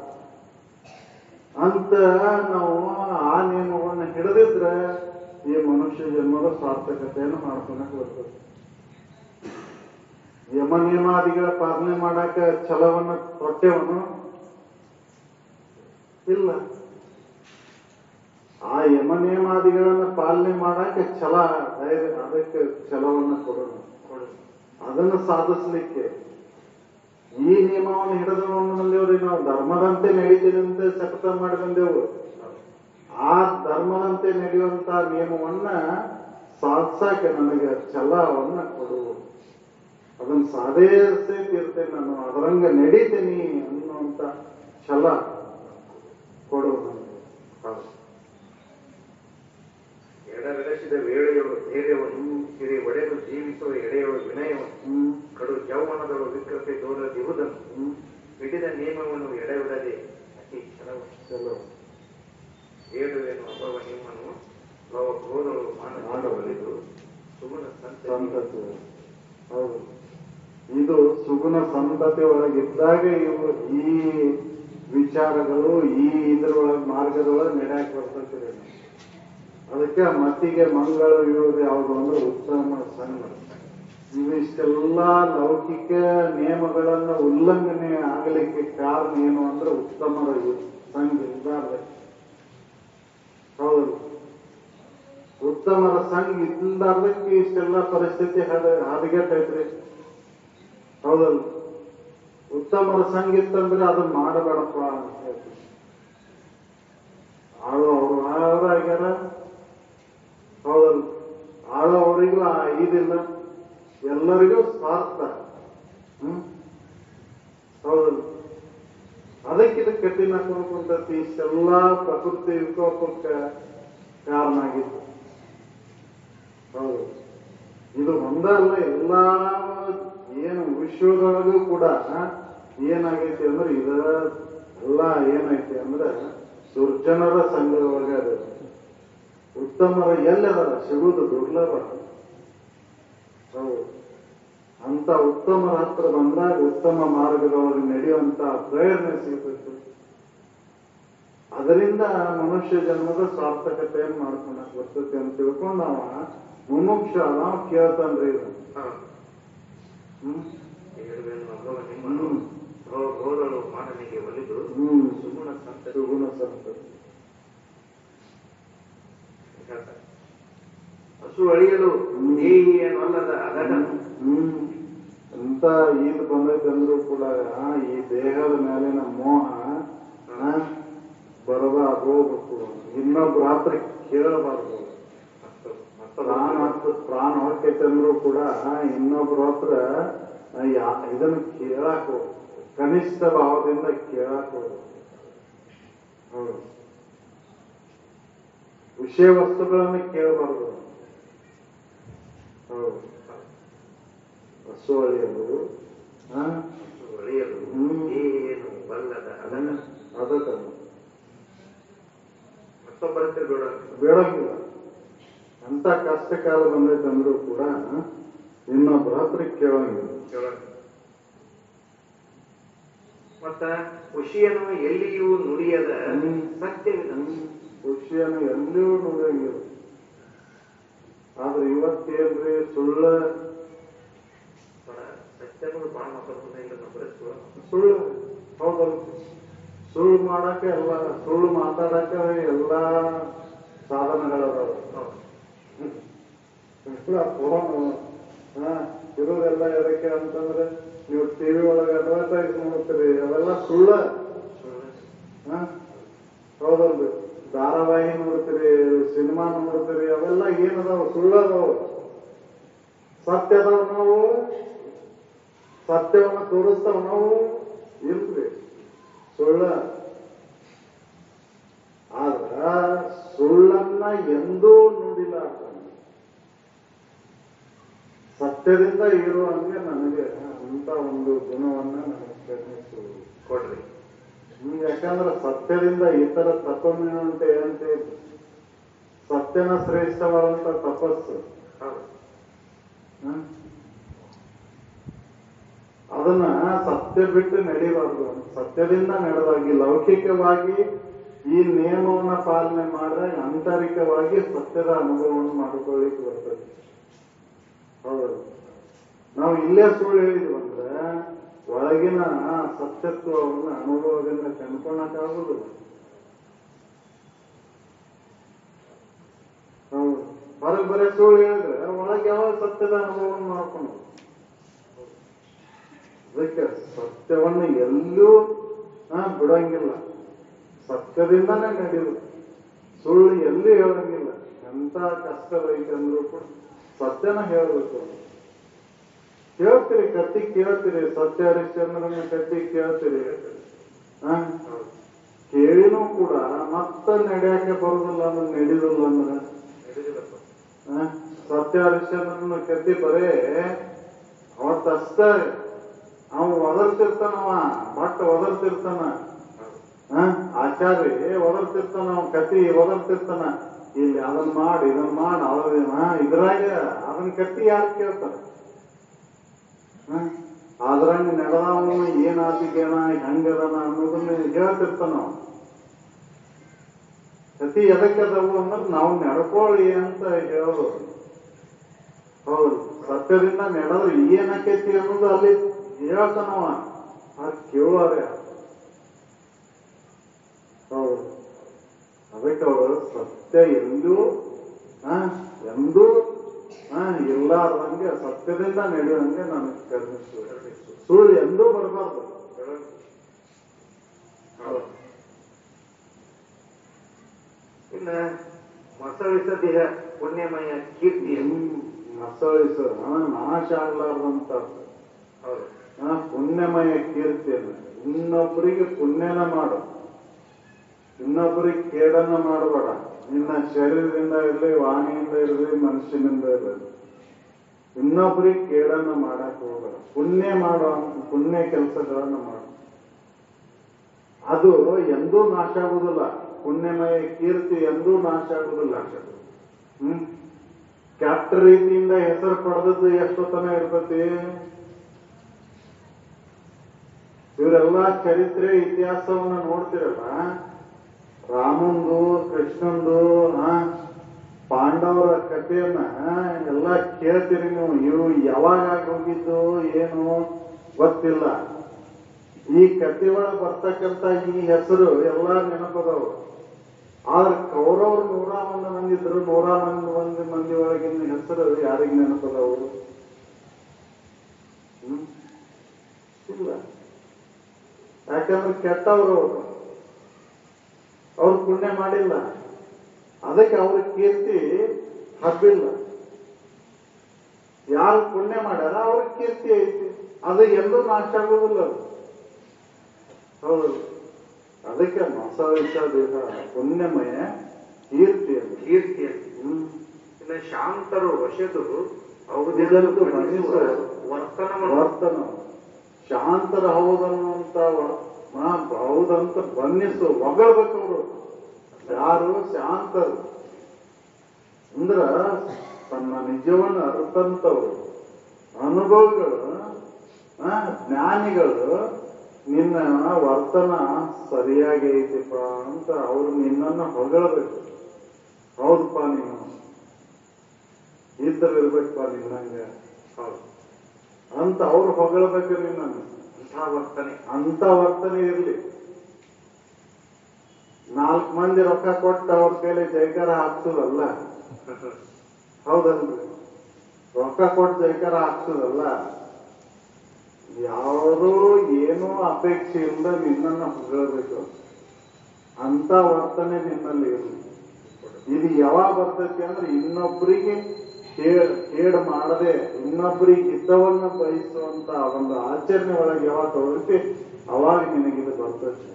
ಅಂತ ನಾವು ಆ ನಿಯಮವನ್ನು ಹಿಡಿದಿದ್ರೆ ಈ ಮನುಷ್ಯ ಜನ್ಮದ ಸಾರ್ಥಕತೆಯನ್ನು ಮಾಡ್ಕೊಳಕ್ ಬರ್ತದೆ ಯಮ ನಿಯಮಾದಿಗಳ ಪಾಲನೆ ಮಾಡಾಕ ಛಲವನ್ನ ಕೊಟ್ಟೆವನು ಇಲ್ಲ ಆ ಯಮ ನಿಯಮಾದಿಗಳನ್ನ ಪಾಲನೆ ಮಾಡಾಕ ಛಲ ಧೈರ್ಯ ಅದಕ್ಕೆ ಛಲವನ್ನ ಕೊಡೋಣ ಕೊಡು ಅದನ್ನು ಸಾಧಿಸ್ಲಿಕ್ಕೆ ಈ ನಿಯಮವನ್ನು ಹಿಡಿದು ಬಂದೇವ್ರಿ ನಾವು ಧರ್ಮದಂತೆ ನಡೀತೀನಿ ಅಂತ ಶಪಥ ಮಾಡಿ ಬಂದೆವು ಹೌದು. ಆ ಧರ್ಮದಂತೆ ನಡೆಯುವಂತ ನಿಯಮವನ್ನ ಸಾಧಿಸಕ್ಕೆ ನನಗೆ ಛಲವನ್ನ ಕೊಡು ಅದನ್ನ ಸಾಧಿಸೇ ತೀರ್ತೇನೆ ನಾನು ಅದರಂಗ ನಡೀತೀನಿ ಅನ್ನುವಂತ ಛಲ ಕೊಡು ನನಗೆ ಹೌದು. ಎಡವೆಲಸಿದ ವೇಳೆಯವರು ಧೈರ್ಯವನ್ನು ಹಿರಿ ಒಡೆದು ಜೀವಿಸುವ ಎಡೆಯುವ ವಿನಯವನ್ನು ಹ್ಮ್ ಕಡು ಯೌವನದಳು ವಿಕೃತಿ ದೂರದಿರುವುದನ್ನು ಹ್ಮ್ ಹಿಡಿದ ನಿಯಮವನ್ನು ಎಡೆಬಿಡದೆ ಅತಿ ಛಲವನ್ನು ಚಲೋ ಬೇಡುವೆನು ಅಭವ ನಿಮ್ಮನ್ನು ಲವ ಕ್ರೋಧಗಳು ಮಾನವಲಿದ್ದು ಸುಗುಣ ಸಂತತಿ ಸಂತತಿ ಹೌದು ಇದು ಸುಗುಣ ಸಂತತಿ ಒಳಗಿದ್ದಾಗ ಇವು ಈ ವಿಚಾರಗಳು ಈ ಇದ್ರೊಳಗೆ ಮಾರ್ಗದೊಳಗೆ ನಡೆಯಕ್ ಬರ್ತೈತಿ ಅದಕ್ಕೆ ಮತ್ತಿಗೆ ಮಂಗಳ ಇರುವುದು ಯಾವುದು ಅಂದ್ರೆ ಉತ್ತಮ ಸಂಘ ಇವಿಷ್ಟೆಲ್ಲ ಲೌಕಿಕ ನಿಯಮಗಳನ್ನ ಉಲ್ಲಂಘನೆ ಆಗಲಿಕ್ಕೆ ಕಾರಣ ಏನು ಅಂದ್ರೆ ಉತ್ತಮರ ಸಂಘ ಇದ್ದಾರೆ ಹೌದು ಉತ್ತಮರ ಸಂಘ ಇಲ್ಲಾರ್ದಕ್ಕೆ ಇಷ್ಟೆಲ್ಲ ಪರಿಸ್ಥಿತಿ ಹದ ಹದಗೆಟ್ಟೈತ್ರಿ ಹೌದಲ್ಲ ಉತ್ತಮರ ಸಂಘ ಇತ್ತಂದ್ರೆ ಅದನ್ನ ಮಾಡಬೇಡಪ್ಪ ಅಂತ ಹೇಳ್ತೀನಿ ಆಳು ಅವರು ಆಳವ್ರು ಆಗ್ಯಾರ ಹೌದಲ್ಲ ಆಳು ಅವರಿಗೂ ಆ ಇದಿಲ್ಲ ಎಲ್ಲರಿಗೂ ಸ್ವಾರ್ಥ ಹ್ಮ್ ಹೌದಲ್ಲ ಅದಕ್ಕೆ ಇದು ಕಠಿಣ ಕುಂತತಿ ಇಷ್ಟೆಲ್ಲ ಪ್ರಕೃತಿ ವಿಕೋಪಕ್ಕೆ ಕಾರಣ ಆಗಿತ್ತು ಹೌದು ಇದು ಒಂದಲ್ಲ ಎಲ್ಲಾ ಏನು ವಿಶ್ವದೊಳಗೂ ಕೂಡ ಏನಾಗೈತಿ ಅಂದ್ರೆ ಇದ ಎಲ್ಲ ಏನೈತಿ ಅಂದ್ರೆ ದುರ್ಜನರ ಸಂಘದೊಳಗೆ ಅದ ಉತ್ತಮರ ಎಲ್ಲದರ ಸಿಗುವುದು ದುರ್ಲಭ ಹೌದು ಅಂತ ಉತ್ತಮರ ಹತ್ರ ಬಂದಾಗ ಉತ್ತಮ ಮಾರ್ಗದೊಳಗೆ ನಡೆಯುವಂತ ಪ್ರೇರಣೆ ಸಿಗ್ತೈತಿ ಅದರಿಂದ ಮನುಷ್ಯ ಜನ್ಮದ ಸಾರ್ಥಕತೆಯನ್ನು ಮಾಡ್ಕೊಳಕ್ ಬರ್ತೈತಿ ಅಂತ ತಿಳ್ಕೊಂಡು ಅವ ಮುಮುಕ್ಷ ನಾವು ಕೇಳ್ತಾನ್ರಿ ಇದು ಹೌದು. ಹ್ಮ್ ಹೇಳುವೆನು ಅಭವ ನಿಮ್ಮನು ಹ್ಮ್. ಹೋ- ಹೋದಳು ಮಾಡನಿಗೆ ಒಲಿದು ಹ್ಮ್ ಸುಗುಣ ಸಂತ ಸುಗುಣ ಸಂತತಿ ಹೇಳ್ತಾರೆ ಹಸು ಅಳಿಯಲು ಹ್ಮ್. ದೇಹಿ ಏನಲ್ಲದ ಅಗಟನು ಹ್ಮ್ ಅಂತ ಈದ್ ಬಂದೈತೆ ಅಂದ್ರೂ ಕೂಡ ಆ, ಈ ದೇಹದ ಮೇಲಿನ ಮೋಹ ಆ, ಬರಬಾರ್ದು ಹೋಗ್ಬೇಕು ಇನ್ನೊಬ್ರ ಹತ್ರ ಕೇಳಬಾರ್ದು ಮತ್ತು ಪ್ರಾಣ ಮತ್ತೊಬ್ಬ ಹತ್ರ ಪ್ರಾಣ ಹೊಕ್ಕೈತೆ ಅಂದ್ರೂ ಕೂಡ ಆ, ಇನ್ನೊಬ್ರ ಹತ್ರ ಆ, ಯಾ- ಇದನ್ನ ಕೇಳಾಕ್ ಹೋಗ್ಬೇಕು. ಕನಿಷ್ಠ ಭಾವದಿಂದ ಕೇಳಾಕ್ ಹೋಗ್ಬೇಕು. ಹೌದು ವಿಷಯ ವಸ್ತುಗಳನ್ನ ಕೇಳಬಾರ್ದು ಹೌದು ಹಸು ಅಳಿಯಲು ಆ, ಹಸು ಅಳಿಯಲು ಹ್ಮ್. ದೇಹಿ ಏನು ಬಲ್ಲದ ಅಗಟ ಅದಕ್ಕ ಮತ್ತೊಬ್ಬರ ಹತ್ರ ಬೇಡ ಬೇಡಂಗಿಲ್ಲ ಅಂತ ಕಷ್ಟ ಕಾಲ ಬಂದೈತೆ ಅಂದ್ರೂ ಕೂಡ ಇನ್ನೊಬ್ಬರ ಹತ್ರ ಕೇಳಂಗಿಲ್ಲ ಕೇಳೋಣ ಮತ್ತ ಖುಷಿಯನ್ನು ಎಲ್ಲಿಯೂ ನುಡಿಯದ ಹ್ಮ್. ಸತ್ಯವಿದ ಖುಷಿಯನ್ನು ಎಲ್ಲಿಯೂ ನೋಡಂಗಿಲ್ಲ ಆದ್ರೆ ಇವತ್ತೇನ್ರಿ ಸುಳ್ಳ ಸತ್ಯಗಳು ಬಹಳ ಮಾತಾಡ್ತಾನೆ ಇಲ್ಲ ನಮ್ಮ ಬರೀ ಸುಳ್ಳು. ಸುಳ್ಳು ಹೌದಲ್ಲ ಸುಳ್ಳು ಮಾಡಕ ಎಲ್ಲ ಸುಳ್ಳು ಮಾತಾಡಕ ಎಲ್ಲಾ ಸಾಧನಗಳದಾವ ಹೌದು. ಇಲ್ಲ ಫೋನ್ ಹಾ ಇರೋದೆಲ್ಲ ಎದಕ್ಕೆ ಅಂತಂದ್ರೆ ನೀವು ಟಿವಿ ಒಳಗೆ ಅಡ್ವರ್ಟೈಸ್ ನೋಡ್ತೀರಿ ಅವೆಲ್ಲ ಸುಳ್ಳ ಸುಳ್ಳು. ಹಾ ಹೌದಲ್ರಿ ಧಾರಾವಾಹಿ ನೋಡ್ತೀರಿ ಸಿನಿಮಾ ನೋಡ್ತೀರಿ ಅವೆಲ್ಲ ಏನದಾವ ಸುಳ್ಳದಾವ ಸತ್ಯ ಅದಾವ ನಾವು ಸತ್ಯವನ್ನ ತೋರಿಸ್ತಾವ ನಾವು ಇಲ್ರಿ ಸುಳ್ಳ ಆದ್ರ ಸುಳ್ಳನ್ನ ಎಂದೂ ನುಡಿಲ್ಲ ಸತ್ಯದಿಂದ ಇರುವಂಗೆ ನನಗೆ ಅಂತ ಒಂದು ಗುಣವನ್ನ ನನಗೆ ಕರುಣಿಸುವುದು ಕೊಡ್ರಿ ಹ್ಮ್, ಯಾಕಂದ್ರೆ ಸತ್ಯದಿಂದ ಇತರ ತಪಸ್ಸು ಅಂತ ಏನಂತೀವಿ ಸತ್ಯನ ಶ್ರೇಷ್ಠವಾದಂತ ತಪಸ್ಸು ಹೌದು ಹ್ಮ್? ಅದನ್ನ ಸತ್ಯ ಬಿಟ್ಟು ನಡಿಬಾರ್ದು ಸತ್ಯದಿಂದ ನಡೆದಾಗಿ ಲೌಕಿಕವಾಗಿ ಈ ನಿಯಮವನ್ನ ಪಾಲನೆ ಮಾಡಿದ್ರೆ ಆಂತರಿಕವಾಗಿ ಸತ್ಯದ ಅನುಭವವನ್ನು ಮಾಡಿಕೊಳ್ಳಿಕ್ಕೆ ಬರ್ತದೆ ಹೌದು ನಾವು ಇಲ್ಲೇ ಸುಳ್ಳು ಹೇಳಿದ್ವಿ ಅಂದ್ರೆ ಒಳಗಿನ ಸತ್ಯತ್ವವನ್ನು ಅನುಭವದಿಂದ ಕಂಡ್ಕೊಳಕ್ಕಾಗುದಿಲ್ಲ ಹೌದು ಹೊರಗೆ ಬರೀ ಸುಳ್ಳು ಹೇಳಿದ್ರೆ ಒಳಗೆ ಯಾವ ಸತ್ಯದ ಅನುಭವವನ್ನು ಮಾಡ್ಕೊಂಡು ಅದಕ್ಕೆ ಸತ್ಯವನ್ನು ಎಲ್ಲೂ ಆ, ಬಿಡಂಗಿಲ್ಲ ಸತ್ಯದಿಂದನೇ ನಡೆಯುದು ಸುಳ್ಳು ಎಲ್ಲಿ ಹೇಳಂಗಿಲ್ಲ ಎಂತ ಕಷ್ಟ ಐತಂದ್ರೂ ಕೂಡ ಸತ್ಯನ ಹೇಳಬೇಕು ಕೇಳ್ತೀರಿ ಕತ್ತಿ ಕೇಳ್ತೀರಿ ಸತ್ಯ ಹರಿಶ್ಚಂದ್ರನ ಕತ್ತಿ ಕೇಳ್ತೀರಿ ಆ, ಹೌದು ಕೇಳಿನೂ ಕೂಡ ಮತ್ತೆ ನಡೆಯಕ್ಕೆ ಬರುದಿಲ್ಲ ಅಂದ್ರೆ ನಡೀದಿಲ್ಲ ಅಂದ್ರೆ ನಡೆದಿಲ್ಲಪ್ಪ ಆ, ಸತ್ಯ ಹರಿಶ್ಚಂದ್ರನ ಕತ್ತಿ ಬರೇ ಅವತ್ತಷ್ಟ ಅವ ಒದರ್ತಿರ್ತಾನವ ಭಟ್ ಒದರ್ತಿರ್ತಾನ ಹೌದು ಆ, ಆಚಾರ್ಯ ಒದರ್ತಿರ್ತಾನ ಅವ ಕತಿ ಒದರ್ತಿರ್ತಾನ ಇಲ್ಲಿ ಅದನ್ನ ಮಾಡಿ ಇದನ್ನ ಮಾಡಿ ಅದನ್ನ ಇದ್ರಾಗ ಅದನ್ನ ಕತ್ತಿ ಯಾರು ಕೇಳ್ತಾರ ಆ, ಅದ್ರಂಗ ನಡೆದವನು ಏನಾತಿಗೇನ ಹೆಂಗದನ ಅನ್ನೋದನ್ನ ಹೇಳ್ತಿರ್ತಾನ ಅವ ಕತಿ ಎದಕ್ಕದವು ಅಂದ್ರೆ ನಾವು ನಡ್ಕೊಳ್ಳಿ ಅಂತ ಹೇಳೋದು ಹೌದು ಸತ್ಯದಿಂದ ನಡೆದ್ರೆ ಏನಾಕೈತಿ ಅನ್ನೋದು ಅಲ್ಲಿ ಹೇಳ್ತಾನವ ಅದು ಕೇಳುವಾರೆ ಹೌದು ಅದಕ್ಕೆ ಅವರು ಸತ್ಯ ಎಂದೂ ಆ, ಎಂದೂ ಆ, ಇಲ್ಲಾರ್ದಂಗೆ ಸತ್ಯದಿಂದ ನಡೆಯುವಂಗೆ ನನಗೆ ಕರುಣಿಸು ಸುಳ್ಳು ಎಂದೂ ಬರಬಾರ್ದು ಹೌದು ಇನ್ನ ಮಸಳಿಸದಿಹ ಪುಣ್ಯಮಯ ಕೀರ್ತಿಯ ಮಸಳಿಸ ನಾಶ ಆಗ್ಲಾರ್ದಂತ ಹೌದು ಆ, ಪುಣ್ಯಮಯ ಕೀರ್ತಿಯನ್ನು ಇನ್ನೊಬ್ಬರಿಗೆ ಪುಣ್ಯನ ಮಾಡು ಇನ್ನೊಬ್ಬರಿಗೆ ಕೇಡನ್ನ ಮಾಡಬೇಡ ನಿನ್ನ ಶರೀರದಿಂದ ಇರಲಿ ವಾಣಿಯಿಂದ ಇರಲಿ ಮನುಷ್ಯನಿಂದ ಇರಲಿ ಇನ್ನೊಬ್ಬರಿಗೆ ಕೇಡನ್ನ ಮಾಡಕ್ ಹೋಗಬೇಡ ಪುಣ್ಯ ಮಾಡೋ ಪುಣ್ಯ ಕೆಲಸಗಳನ್ನ ಮಾಡು ಅದು ಎಂದೂ ನಾಶ ಆಗುದಿಲ್ಲ ಪುಣ್ಯಮಯ ಕೀರ್ತಿ ಎಂದೂ ನಾಶ ಆಗುದಿಲ್ಲ ಹ್ಮ್ ಕೆಟ್ಟ ರೀತಿಯಿಂದ ಹೆಸರು ಪಡೆದದ್ದು ಎಷ್ಟೊತ್ತನ ಇರ್ತತಿ ಇವರೆಲ್ಲ ಚರಿತ್ರೆ ಇತಿಹಾಸವನ್ನ ನೋಡ್ತಿರಲ್ಲ ರಾಮಂದು ಕೃಷ್ಣಂದು ಆ, ಪಾಂಡವರ ಕಥೆಯನ್ನ ಎಲ್ಲ ಕೇಳ್ತೀರಿ ನೀವು ಇವು ಯಾವಾಗ ಆಗಿ ಹೋಗಿದ್ದು ಏನು ಗೊತ್ತಿಲ್ಲ ಈ ಕತೆ ಒಳಗೆ ಬರ್ತಕ್ಕಂತ ಈ ಹೆಸರು ಎಲ್ಲ ನೆನಪದವು ಆದ್ರೆ ಕೌರವ್ರು ನೂರ ಒಂದು ಮಂದಿ ಇದ್ರು ನೂರ ಮಂದಿ ಮಂದಿ ಮಂದಿ ಒಳಗಿನ ಹೆಸರು ಯಾರಿಗೆ ನೆನಪದವು ಹ್ಮ್? ಇಲ್ಲ ಯಾಕಂದ್ರೆ ಕೆಟ್ಟವರು ಅವರು ಅವ್ರು ಪುಣ್ಯ ಮಾಡಿಲ್ಲ ಅದಕ್ಕೆ ಅವ್ರ ಕೀರ್ತಿ ಹಬ್ಬಿಲ್ಲ ಯಾರು ಪುಣ್ಯ ಮಾಡ್ಯಾರ ಅವ್ರ ಕೀರ್ತಿ ಐತಿ ಅದು ಎಂದೂ ನಾಶ ಆಗುದಿಲ್ಲ ಅದು ಹೌದು ಅದಕ್ಕೆ ಮಸವಿಷ ದೇಹ ಪುಣ್ಯಮಯ ಕೀರ್ತಿ ಅದು ಕೀರ್ತಿ ಅಂತ. ಹ್ಮ್. ಇನ್ನು ಶಾಂತರು ವಶದು ಇದರದ್ದು ಔಷಧಿ ಮನ್ನಿಸುವ ವರ್ತನವನ್ನು ವರ್ತನ ಶಾಂತರ ಹೌದನ್ನುವಂತ ವ- ಹಾ, ಹೌದಂತ ಬನ್ನಿಸು ಹೊಗಳಬೇಕು ಅವರು ಯಾರು ಶಾಂತರು ಅಂದ್ರ ತನ್ನ ನಿಜವನ್ನ ಅರ್ಥಂತವ್ರು ಅನುಭವಿಗಳು ಆ, ಜ್ಞಾನಿಗಳು ನಿನ್ನ ವರ್ತನ ಸರಿಯಾಗಿ ಐತಿಪ್ಪ ಅಂತ ಅವ್ರು ನಿನ್ನನ್ನ ಹೊಗಳಬೇಕು ಹೌದಪ್ಪ ನೀನು ಈ ತರ ಇರ್ಬೇಕಪ್ಪ ನಿನ್ನಂಗೆ ಹೌದು ಅಂತ ಅವ್ರು ಹೊಗಳಬೇಕು ನಿನ್ನನ್ನು ಅಂತಹ ವರ್ತನೆ ಅಂತ ವರ್ತನೆ ಇರ್ಲಿ ನಾಲ್ಕು ಮಂದಿ ರೊಕ್ಕ ಕೊಟ್ಟು ಅವ್ರ ಕೈಲಿ ಜೈಕಾರ ಹಾಕ್ಸುದಲ್ಲ ಹೌದಲ್ರಿ ರೊಕ್ಕ ಕೊಟ್ಟು ಜೈಕಾರ ಹಾಕ್ಸುದಲ್ಲ ಯಾರು ಏನೋ ಅಪೇಕ್ಷೆಯಿಂದ ನಿನ್ನನ್ನ ಹೊಗಳಬೇಕು ಅಂತ ವರ್ತನೆ ನಿನ್ನಲ್ಲಿ ಇರಲಿ ಇದು ಯಾವಾಗ ಬರ್ತೈತಿ ಅಂದ್ರೆ ಇನ್ನೊಬ್ಬರಿಗೆ ಕೇಡ್ ಕೇಡ್ ಮಾಡದೆ ಇನ್ನೊಬ್ಬರಿಗೆ ಹಿತವನ್ನ ಬಯಸುವಂತ ಒಂದು ಆಚರಣೆ ಒಳಗೆ ಯಾವಾಗ ತಗೊಳ್ತಿ ಅವಾಗ ನಿನಗಿದು ಬರ್ತೈತಿ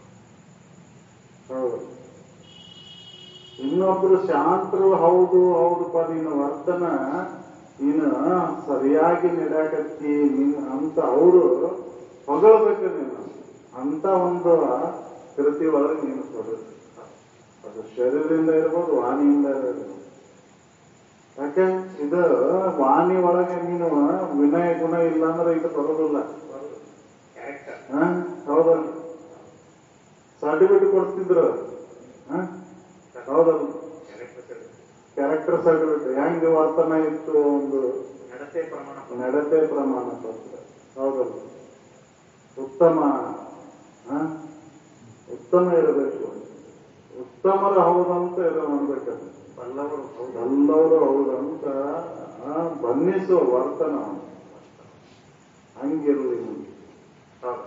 ಹೌದು ಇನ್ನೊಬ್ರು ಶಾಂತರು ಹೌದು ಹೌದಪ್ಪ ನಿನ್ನ ವರ್ತನ ನೀನು ಸರಿಯಾಗಿ ನಡೆಯಕತ್ತಿ ನಿನ್ ಅಂತ ಅವರು ಹೊಗಳಬೇಕು ನೀನು ಅಂತ ಒಂದು ಕೃತಿ ಒಳಗೆ ನೀನು ಕೊಡಬೇಕು ಅದು ಶರೀರದಿಂದ ಇರ್ಬೋದು ವಾಣಿಯಿಂದ ಇರ್ಬೋದು ಯಾಕೆ ಇದು ವಾಣಿ ಒಳಗೆ ನೀನು ವಿನಯ ಗುಣ ಇಲ್ಲ ಅಂದ್ರೆ ಇದು ಬರೋದಿಲ್ಲ ಕ್ಯಾರೆಕ್ಟರ್ ಹ? ಹೌದಲ್ಲ ಸರ್ಟಿಫಿಕೇಟ್ ಕೊಡ್ತಿದ್ರು ಹ? ಹೌದಲ್ಲ ಕ್ಯಾರೆಕ್ಟರ್ ಕ್ಯಾರೆಕ್ಟರ್ ಸರ್ಟಿಫಿಕೇಟ್ ಹೆಂಗ್ ವರ್ತನ ಇತ್ತು ಒಂದು ನಡತೆ ಪ್ರಮಾಣ ಪತ್ರ. ನಡತೆ ಪ್ರಮಾಣ ಪತ್ರ ಹೌದಲ್ಲ ಉತ್ತಮ ಹ? ಉತ್ತಮ ಇರಬೇಕು ಉತ್ತಮರ ಹೌದಂತ ಇದು ಮಾಡ್ಬೇಕದು ಬಲ್ಲವರು ಹೌದು ಎಲ್ಲವರು ಹೌದಂತ ಆ, ಬನ್ನಿಸುವ ವರ್ತನ ಅವನು. ಹಂಗಿರ್ಲಿ ನೀನು. ಹೌದು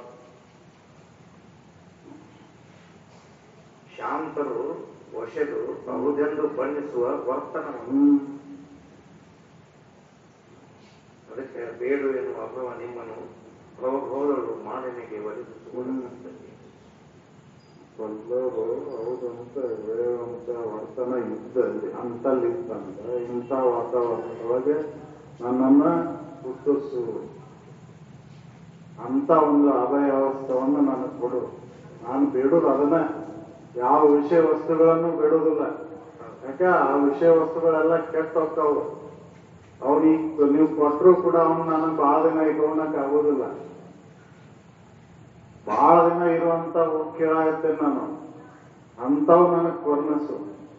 ಶಾಂತರು ವಶದು ಹೌದೆಂದು ಬಣ್ಣಿಸುವ ವರ್ತನವನ್ನು ಹ್ಮ್ ಅದಕ್ಕೆ ಬೇಡು ಎನ್ನುವ ಅಭವ ನಿಮ್ಮನ್ನು ಹೋದಳು ಮಾಲಿನ್ಯಗೆ ಒದಗಿಸುವುದು ಎಲ್ಲರೂ ಹೌದಂತ ಹೇಳುವಂತ ವರ್ತನ ಇದ್ದಲ್ಲಿ ಅಂತಲ್ಲಿತ್ತಂತ ಇಂಥ ವಾತಾವರಣದೊಳಗೆ ನನ್ನನ್ನ ಹುಟ್ಟಿಸು ಅಂತ ಒಂದು ಅಭಯ ಅವಸ್ಥವನ್ನು ನನಗೆ ಕೊಡು ನಾನು ಬೇಡುದು ಅದನ್ನ ಯಾವ ವಿಷಯ ವಸ್ತುಗಳನ್ನು ಬೇಡುದಿಲ್ಲ ಯಾಕೆ ಆ ವಿಷಯ ವಸ್ತುಗಳೆಲ್ಲ ಕೆಟ್ಟ ಹೋಗ್ತಾವು ಅವ್ನಿಗೆ ನೀವು ಕೊಟ್ಟರು ಕೂಡ ಅವನು ನನಗೆ ಬಹಳ ದಿನ ಇಟ್ಕೊಳಕ್ ಆಗೋದಿಲ್ಲ ಬಹಳ ದಿನ ಇರುವಂತ ಕೇಳಾಗತ್ತೆ ನಾನು ಅಂಥವು ನನಗೆ ವರ್ಣಿಸು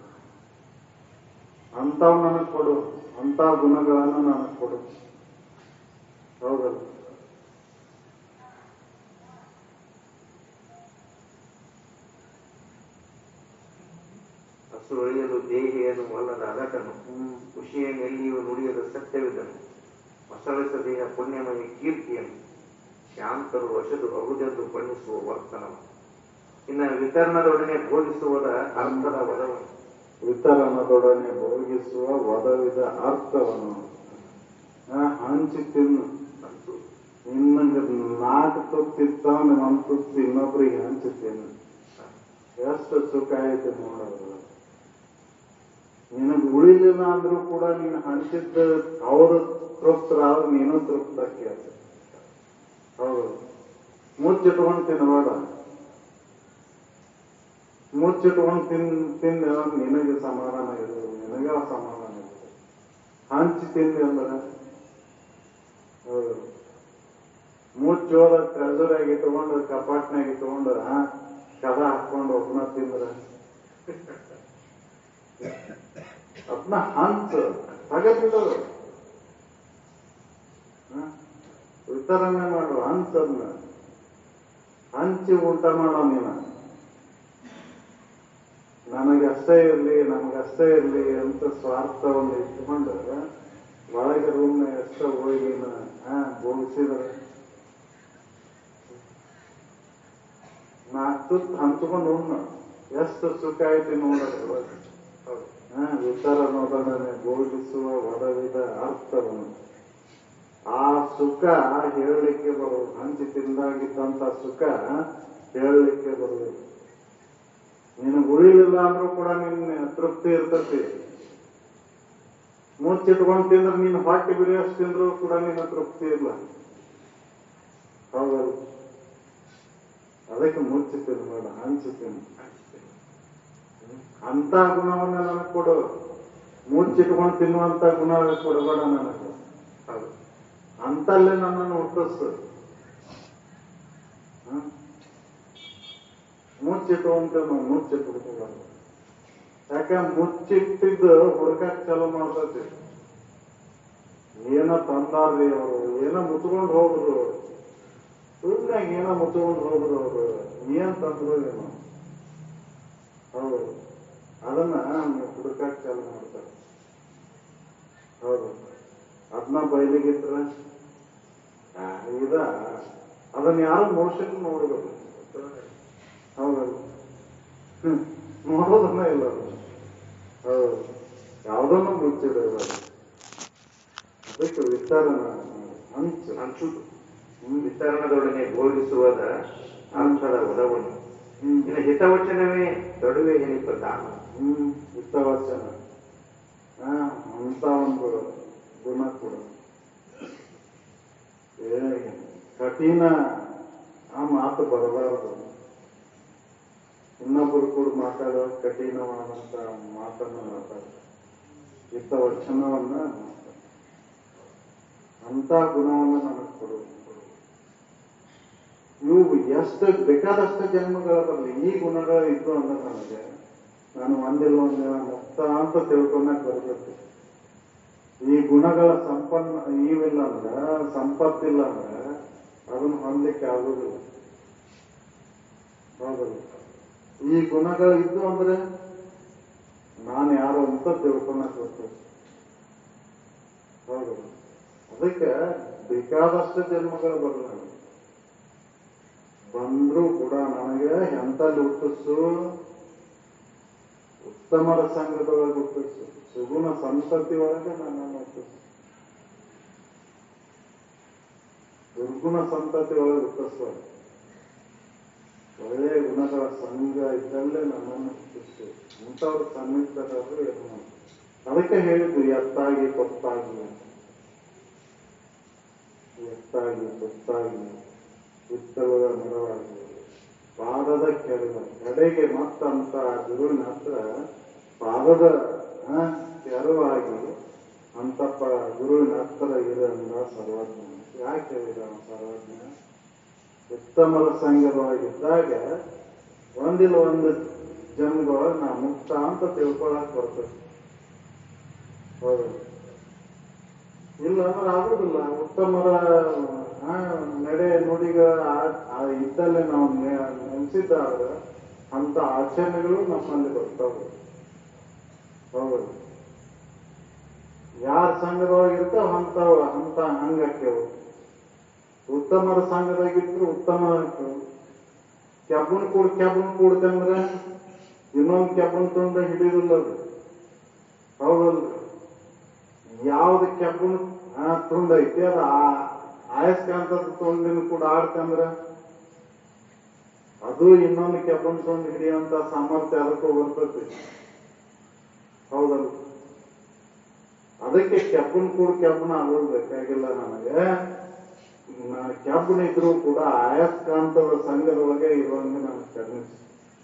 ಅಂಥವು ನನಗೆ ಕೊಡು ಅಂತ ಗುಣಗಳನ್ನು ನನಗೆ ಕೊಡು ಹೌದಲ್ಲ ಹಸುಳಿಯಲು ದೇಹಿಯನ್ನು ಒಲ್ಲದ ಅಗಟನು ಹ್ಮ್ ಖುಷಿಯನ್ನೆಲ್ಲಿಯೂ ನುಡಿಯದ ಸತ್ಯವಿದನು ಹೊಸಳಿಸ ದೇಹ ಪುಣ್ಯಮಯ ಕೀರ್ತಿಯನ್ನು ಶಾಂತರು ವಶದು ಹೌದೆಂದು ಬಣ್ಣಿಸುವ ವರ್ತನವು ಇನ್ನು ವಿತರಣದೊಡನೆ ಬೋಧಿಸುವುದ ಅರ್ಥದ ವದವನ್ನು ವಿತರಣದೊಡನೆ ಭೋಗಿಸುವ ವದವಿದ ಅರ್ಥವನ್ನು ಆ, ಹಂಚಿ ತಿನ್ನು ಅಂತೂ ಇನ್ನೊಂದು ನಾಲ್ಕು ತುತ್ತಿತ್ತ ಒಂದು ತುತ್ತು ಇನ್ನೊಬ್ರಿಗೆ ಹಂಚಿ ತಿನ್ನು ಎಷ್ಟು ಸುಖ ಐತೆ ನೋಡೋದು ನಿನಗೆ ಉಳಿಲಿಲ್ಲ ಅಂದ್ರೂ ಕೂಡ ನೀನು ಹಂಚಿದ್ದ ಅವರು ತೃಪ್ತರಾದ್ರೆ ನೀನು ತೃಪ್ತಕ್ಕೆ ಹೌದು ಮುಚ್ಚಿಟ್ಕೊಂಡು ತಿನ್ನಬೇಡ ಮುಚ್ಚಿಟ್ಕೊಂಡು ತಿನ್ ತಿಂದ ನಿನಗೆ ಸಮಾಧಾನ ಇರೋದು ನಿನಗೆ ಸಮಾಧಾನ ಇರೋದು ಹಂಚಿ ತಿಂದೆ ಅಂದ್ರೆ ಹೌದು ಮುಚ್ಚೋದ ಟ್ರೆಜರಾಗಿ ಇಟ್ಕೊಂಡು ಕಪಾಟ್ನಾಗ ಇಟ್ಕೊಂಡು ಆ, ಕದ ಹಾಕೊಂಡು ಒಬ್ಬನ ತಿಂದ್ರ ಅದನ್ನ ಹಂಚು ತಗಬಿಡೋದು ವಿತರಣೆ ಮಾಡು ಹಂಚದ್ನ ಹಂಚಿ ಊಟ ಮಾಡೋ ನೀನ ನನಗಷ್ಟೇ ಇರ್ಲಿ ನಮಗಷ್ಟೇ ಇರ್ಲಿ ಅಂತ ಸ್ವಾರ್ಥವನ್ನು ಇಟ್ಕೊಂಡು ಒಳಗೆ ರೂಮ್ ಎಷ್ಟ ಹೋಗಿ ಹಾ ಬೋಗಿಸಿದ್ರೆ ನಾಲ್ಕು ತುತ್ತು ಹಂಚ್ಕೊಂಡು ಉಣ್ಣ ಎಷ್ಟು ಸುಖ ಐತಿ ನೋಡೋದು ಒಳಗೆ. ಹೌದು ಹಾ ವಿಚಾರ ನೋಡೋಣನೆ ಬೋಧಿಸುವ ಒಡವಿದ ಅರ್ಥವನ್ನು ಆ ಸುಖ ಹೇಳಲಿಕ್ಕೆ ಬರುವುದು ಹಂಚಿ ತಿಂದಾಗಿದ್ದಂತ ಸುಖ ಹೇಳಲಿಕ್ಕೆ ಬರುವುದು ನಿನಗೆ ಉಳಿಲಿಲ್ಲ ಅಂದ್ರೂ ಕೂಡ ನಿನ್ನ ತೃಪ್ತಿ ಇರ್ತತಿ ಮುಚ್ಚಿಟ್ಕೊಂಡು ತಿಂದ್ರೆ ನೀನು ಹೊಟ್ಟೆ ಬಿರಿಯಷ್ಟು ತಿಂದ್ರು ಕೂಡ ನಿನ್ನ ತೃಪ್ತಿ ಇಲ್ಲ ಹೌದಲ್ಲ ಅದಕ್ಕೆ ಮುಚ್ಚಿ ತಿನ್ಬೇಡ ಹಂಚಿ ತಿನ್ನು ಅಂತ ಗುಣವನ್ನ ನನಗೆ ಕೊಡು ಮುಚ್ಚಿಟ್ಕೊಂಡು ತಿನ್ನುವಂತ ಗುಣ ಕೊಡಬೇಡ ನನಗೆ ಹೌದು ಅಂತಲ್ಲೇ ನನ್ನನ್ನು ಹುಟ್ಟಿಸು ಮುಚ್ಚಿಟ್ಕೊಂತೇವೆ ನಾವು ಮುಚ್ಚಿಟ್ಬಿಡ್ತೀವಲ್ಲ ಯಾಕೆ ಮುಚ್ಚಿಟ್ಟಿದ್ದು ಹುಡುಕಕ್ ಚಾಲು ಮಾಡ್ತೈತಿ ಏನೋ ತಂದಾರ್ರಿ ಅವರು ಏನೋ ಮುಚ್ಕೊಂಡು ಹೋದ್ರು ಸುಮ್ಮನಾಗ ಏನೋ ಮುಚ್ಕೊಂಡು ಹೋದ್ರು ಅವರು ಏನ್ ತಂದ್ರು ಏನೋ ಹೌದು ಅದನ್ನ ಹುಡುಕಕ್ ಚಾಲು ಮಾಡ್ತಾರೆ ಹೌದು ಅದನ್ನ ಬಯಲಿಗಿಟ್ರ ಆ, ಇದ ಅದನ್ನ ಯಾರು ಮೋಷಕ್ಕೆ ನೋಡ್ಬೇಕು ಹೌದಲ್ಲ ಹ್ಮ್ ನೋಡೋದನ್ನ ಇಲ್ಲ ಅದು. ಹೌದು ಯಾವುದನ್ನು ಮುಚ್ಚಿದೆ ಅದಕ್ಕೆ ವಿಚಾರನ ಹಂಚು ಹಂಚುದು ಹ್ಮ್ ವಿತರಣದೊಡನೆ ಬೋಧಿಸುವುದ ಅರ್ಥದ ಒಲವನ್ನು ಹ್ಮ್ ಇನ್ನು ಹಿತವಚನವೇ ದೊಡವೆ ಎನಿಪ ದಾನ ಹ್ಮ್ ಹಿತವಚನ ಹಾ ಅಂತ ಒಂದು ಗುಣ ಕೂಡ ಏ ಕಠಿಣ ಆ ಮಾತು ಬರಬಾರದು ಇನ್ನೊಬ್ಬರು ಕೂಡ ಮಾತಾಡೋ ಕಠಿಣವಾದಂತ ಮಾತನ್ನ ಮಾತಾಡ ಹಿತವಚನವನ್ನ ಮಾತಾಡ ಅಂತ ಗುಣವನ್ನು ನನಗೆ ಕೊಡು ಇವು ಎಷ್ಟು ಬೇಕಾದಷ್ಟು ಜನ್ಮಗಳ ಬರಲಿ ಈ ಗುಣಗಳು ಇದ್ದು ಅಂದ್ರೆ ನನಗೆ ನಾನು ಒಂದಿಲ್ಲ ಒಂದಿನ ಮುಕ್ತ ಅಂತ ತಿಳ್ಕೊಂಡಾಗ ಬರ್ಬೇಕು ಈ ಗುಣಗಳ ಸಂಪನ್ನ ಇವಿಲ್ಲ ಅಂದ್ರೆ ಸಂಪತ್ತಿಲ್ಲ ಅಂದ್ರೆ ಅದನ್ನ ಹೊಂದಲಿಕ್ಕೆ ಆಗುದಿಲ್ಲ ಹೌದಲ್ಲ ಈ ಗುಣಗಳು ಇದ್ದು ಅಂದ್ರೆ ನಾನು ಯಾರು ಅಂತ ತಿಳ್ಕೊಳಕ್ ಬರ್ತದೆ ಹೌದು ಅದಕ್ಕೆ ಬೇಕಾದಷ್ಟು ಜನ್ಮಗಳು ಬರಲ್ಲ ನನಗೆ. ಬಂದ್ರೂ ಕೂಡ ನನಗೆ ಎಂತಲ್ಲಿ ಹುಟ್ಟಿಸು ಉತ್ತಮರ ಸಂಘದೊಳಗೆ ಹುಟ್ಟಿಸು ಸುಗುಣ ಸಂತತಿ ಒಳಗೆ ನನ್ನನ್ನು ಹುಟ್ಟಿಸು ದುರ್ಗುಣ ಸಂತತಿ ಒಳಗೆ ಹುಟ್ಟಿಸುವ ಒಳ್ಳೆಯ ಗುಣಗಳ ಸಂಘ ಇದ್ದಲ್ಲೇ ನನ್ನನ್ನು ಹುಟ್ಟಿಸು ಇಂಥವ್ರ ಸನ್ನಿಹಿತರಾದ್ರು ಏನು ಮಾಡು. ಅದಕ್ಕೆ ಹೇಳಿದ್ದು ಎತ್ತಾಗಿ ಕೊತ್ತಾಗಿ ಅಂತ. ಎತ್ತಾಗಿ ಕೊತ್ತಾಗಿ ಉತ್ತಮದ ಮರವಾಗಿ ಪಾದದ ಕೆರವ ಕಡೆಗೆ ಮತ್ತಂತ ಗುರುವಿನ ಹತ್ರ ಪಾದದ ಆ, ಕೆರವಾಗಿ ಅಂತಪ್ಪ ಗುರುವಿನ ಹತ್ರ ಇರಂದ ಸರ್ವಜ್ಞ ಯಾಕೆ ಹೇಳಿದ ಅವ ಸರ್ವಜ್ಞ ಉತ್ತಮರ ಸಂಘದೊಳಗಿದ್ದಾಗ ಒಂದಿಲ್ಲ ಒಂದು ಜನ್ಮದೊಳಗೆ ನಾ ಮುಕ್ತ ಅಂತ ತಿಳ್ಕೊಳಕ್ ಬರ್ತದೆ ಹೌದು ಇಲ್ಲ ಅಂದ್ರೆ ಆಗುದಿಲ್ಲ ಉತ್ತಮರ ಆ, ನಡೆ ನುಡಿಗಳ ಆ- ಆ ಇದ್ದಲ್ಲೇ ನಾವು ನೆ- ನೆನೆಸಿದ್ದಾದ್ರೆ ಅಂತ ಆಚರಣೆಗಳು ನಮ್ಮಲ್ಲಿ ಬರ್ತಾವೆ ಹೌದು ಯಾರ ಸಂಘದೊಳಗೆ ಇರ್ತಾವ ಅಂತಾವ ಅಂತ ಹಂಗಾಕ್ಯವು ಉತ್ತಮರ ಸಂಘದಾಗಿದ್ರು ಉತ್ತಮ ಆಕ್ಯವು ಕೆಬ್ಬನ್ ಕೂಡ ಕೆಬ್ಬನ್ ಕೂಡ್ತಂದ್ರೆ ಇನ್ನೊಂದು ಕೆಬ್ಬನ್ ತಂದ್ರೆ ಹಿಡಿದಿಲ್ಲ ಅದು ಹೌದಲ್ರಿ ಯಾವ್ದು ಕೆಬ್ಬನ್ ತುಂಡ ಐತಿ ಅದು ಆ- ಆಯಸ್ಕಾಂತದ ತುಂಡಿನ ಕೂಡ ಆಡ್ತಂದ್ರ ಅದು ಇನ್ನೊಂದು ಕೆಬ್ಬನ್ ತುಂಡು ಹಿಡಿಯುವಂತ ಸಾಮರ್ಥ್ಯ ಅದಕ್ಕೂ ಬರ್ತೈತಿ ಹೌದಲ್ಲ ಅದಕ್ಕೆ ಕೆಬ್ಬನ್ ಕೂಡ ಕೆಬ್ಬನ ಆಗೋದು ಬೇಕಾಗಿಲ್ಲ ನನಗೆ ನಾನು ಕೆಬ್ಬನ ಇದ್ರೂ ಕೂಡ ಆಯಸ್ಕಾಂತದ ಸಂಘದೊಳಗೆ ಇರುವಂಗೆ ನನಗೆ ಕರುಣಿಸಿ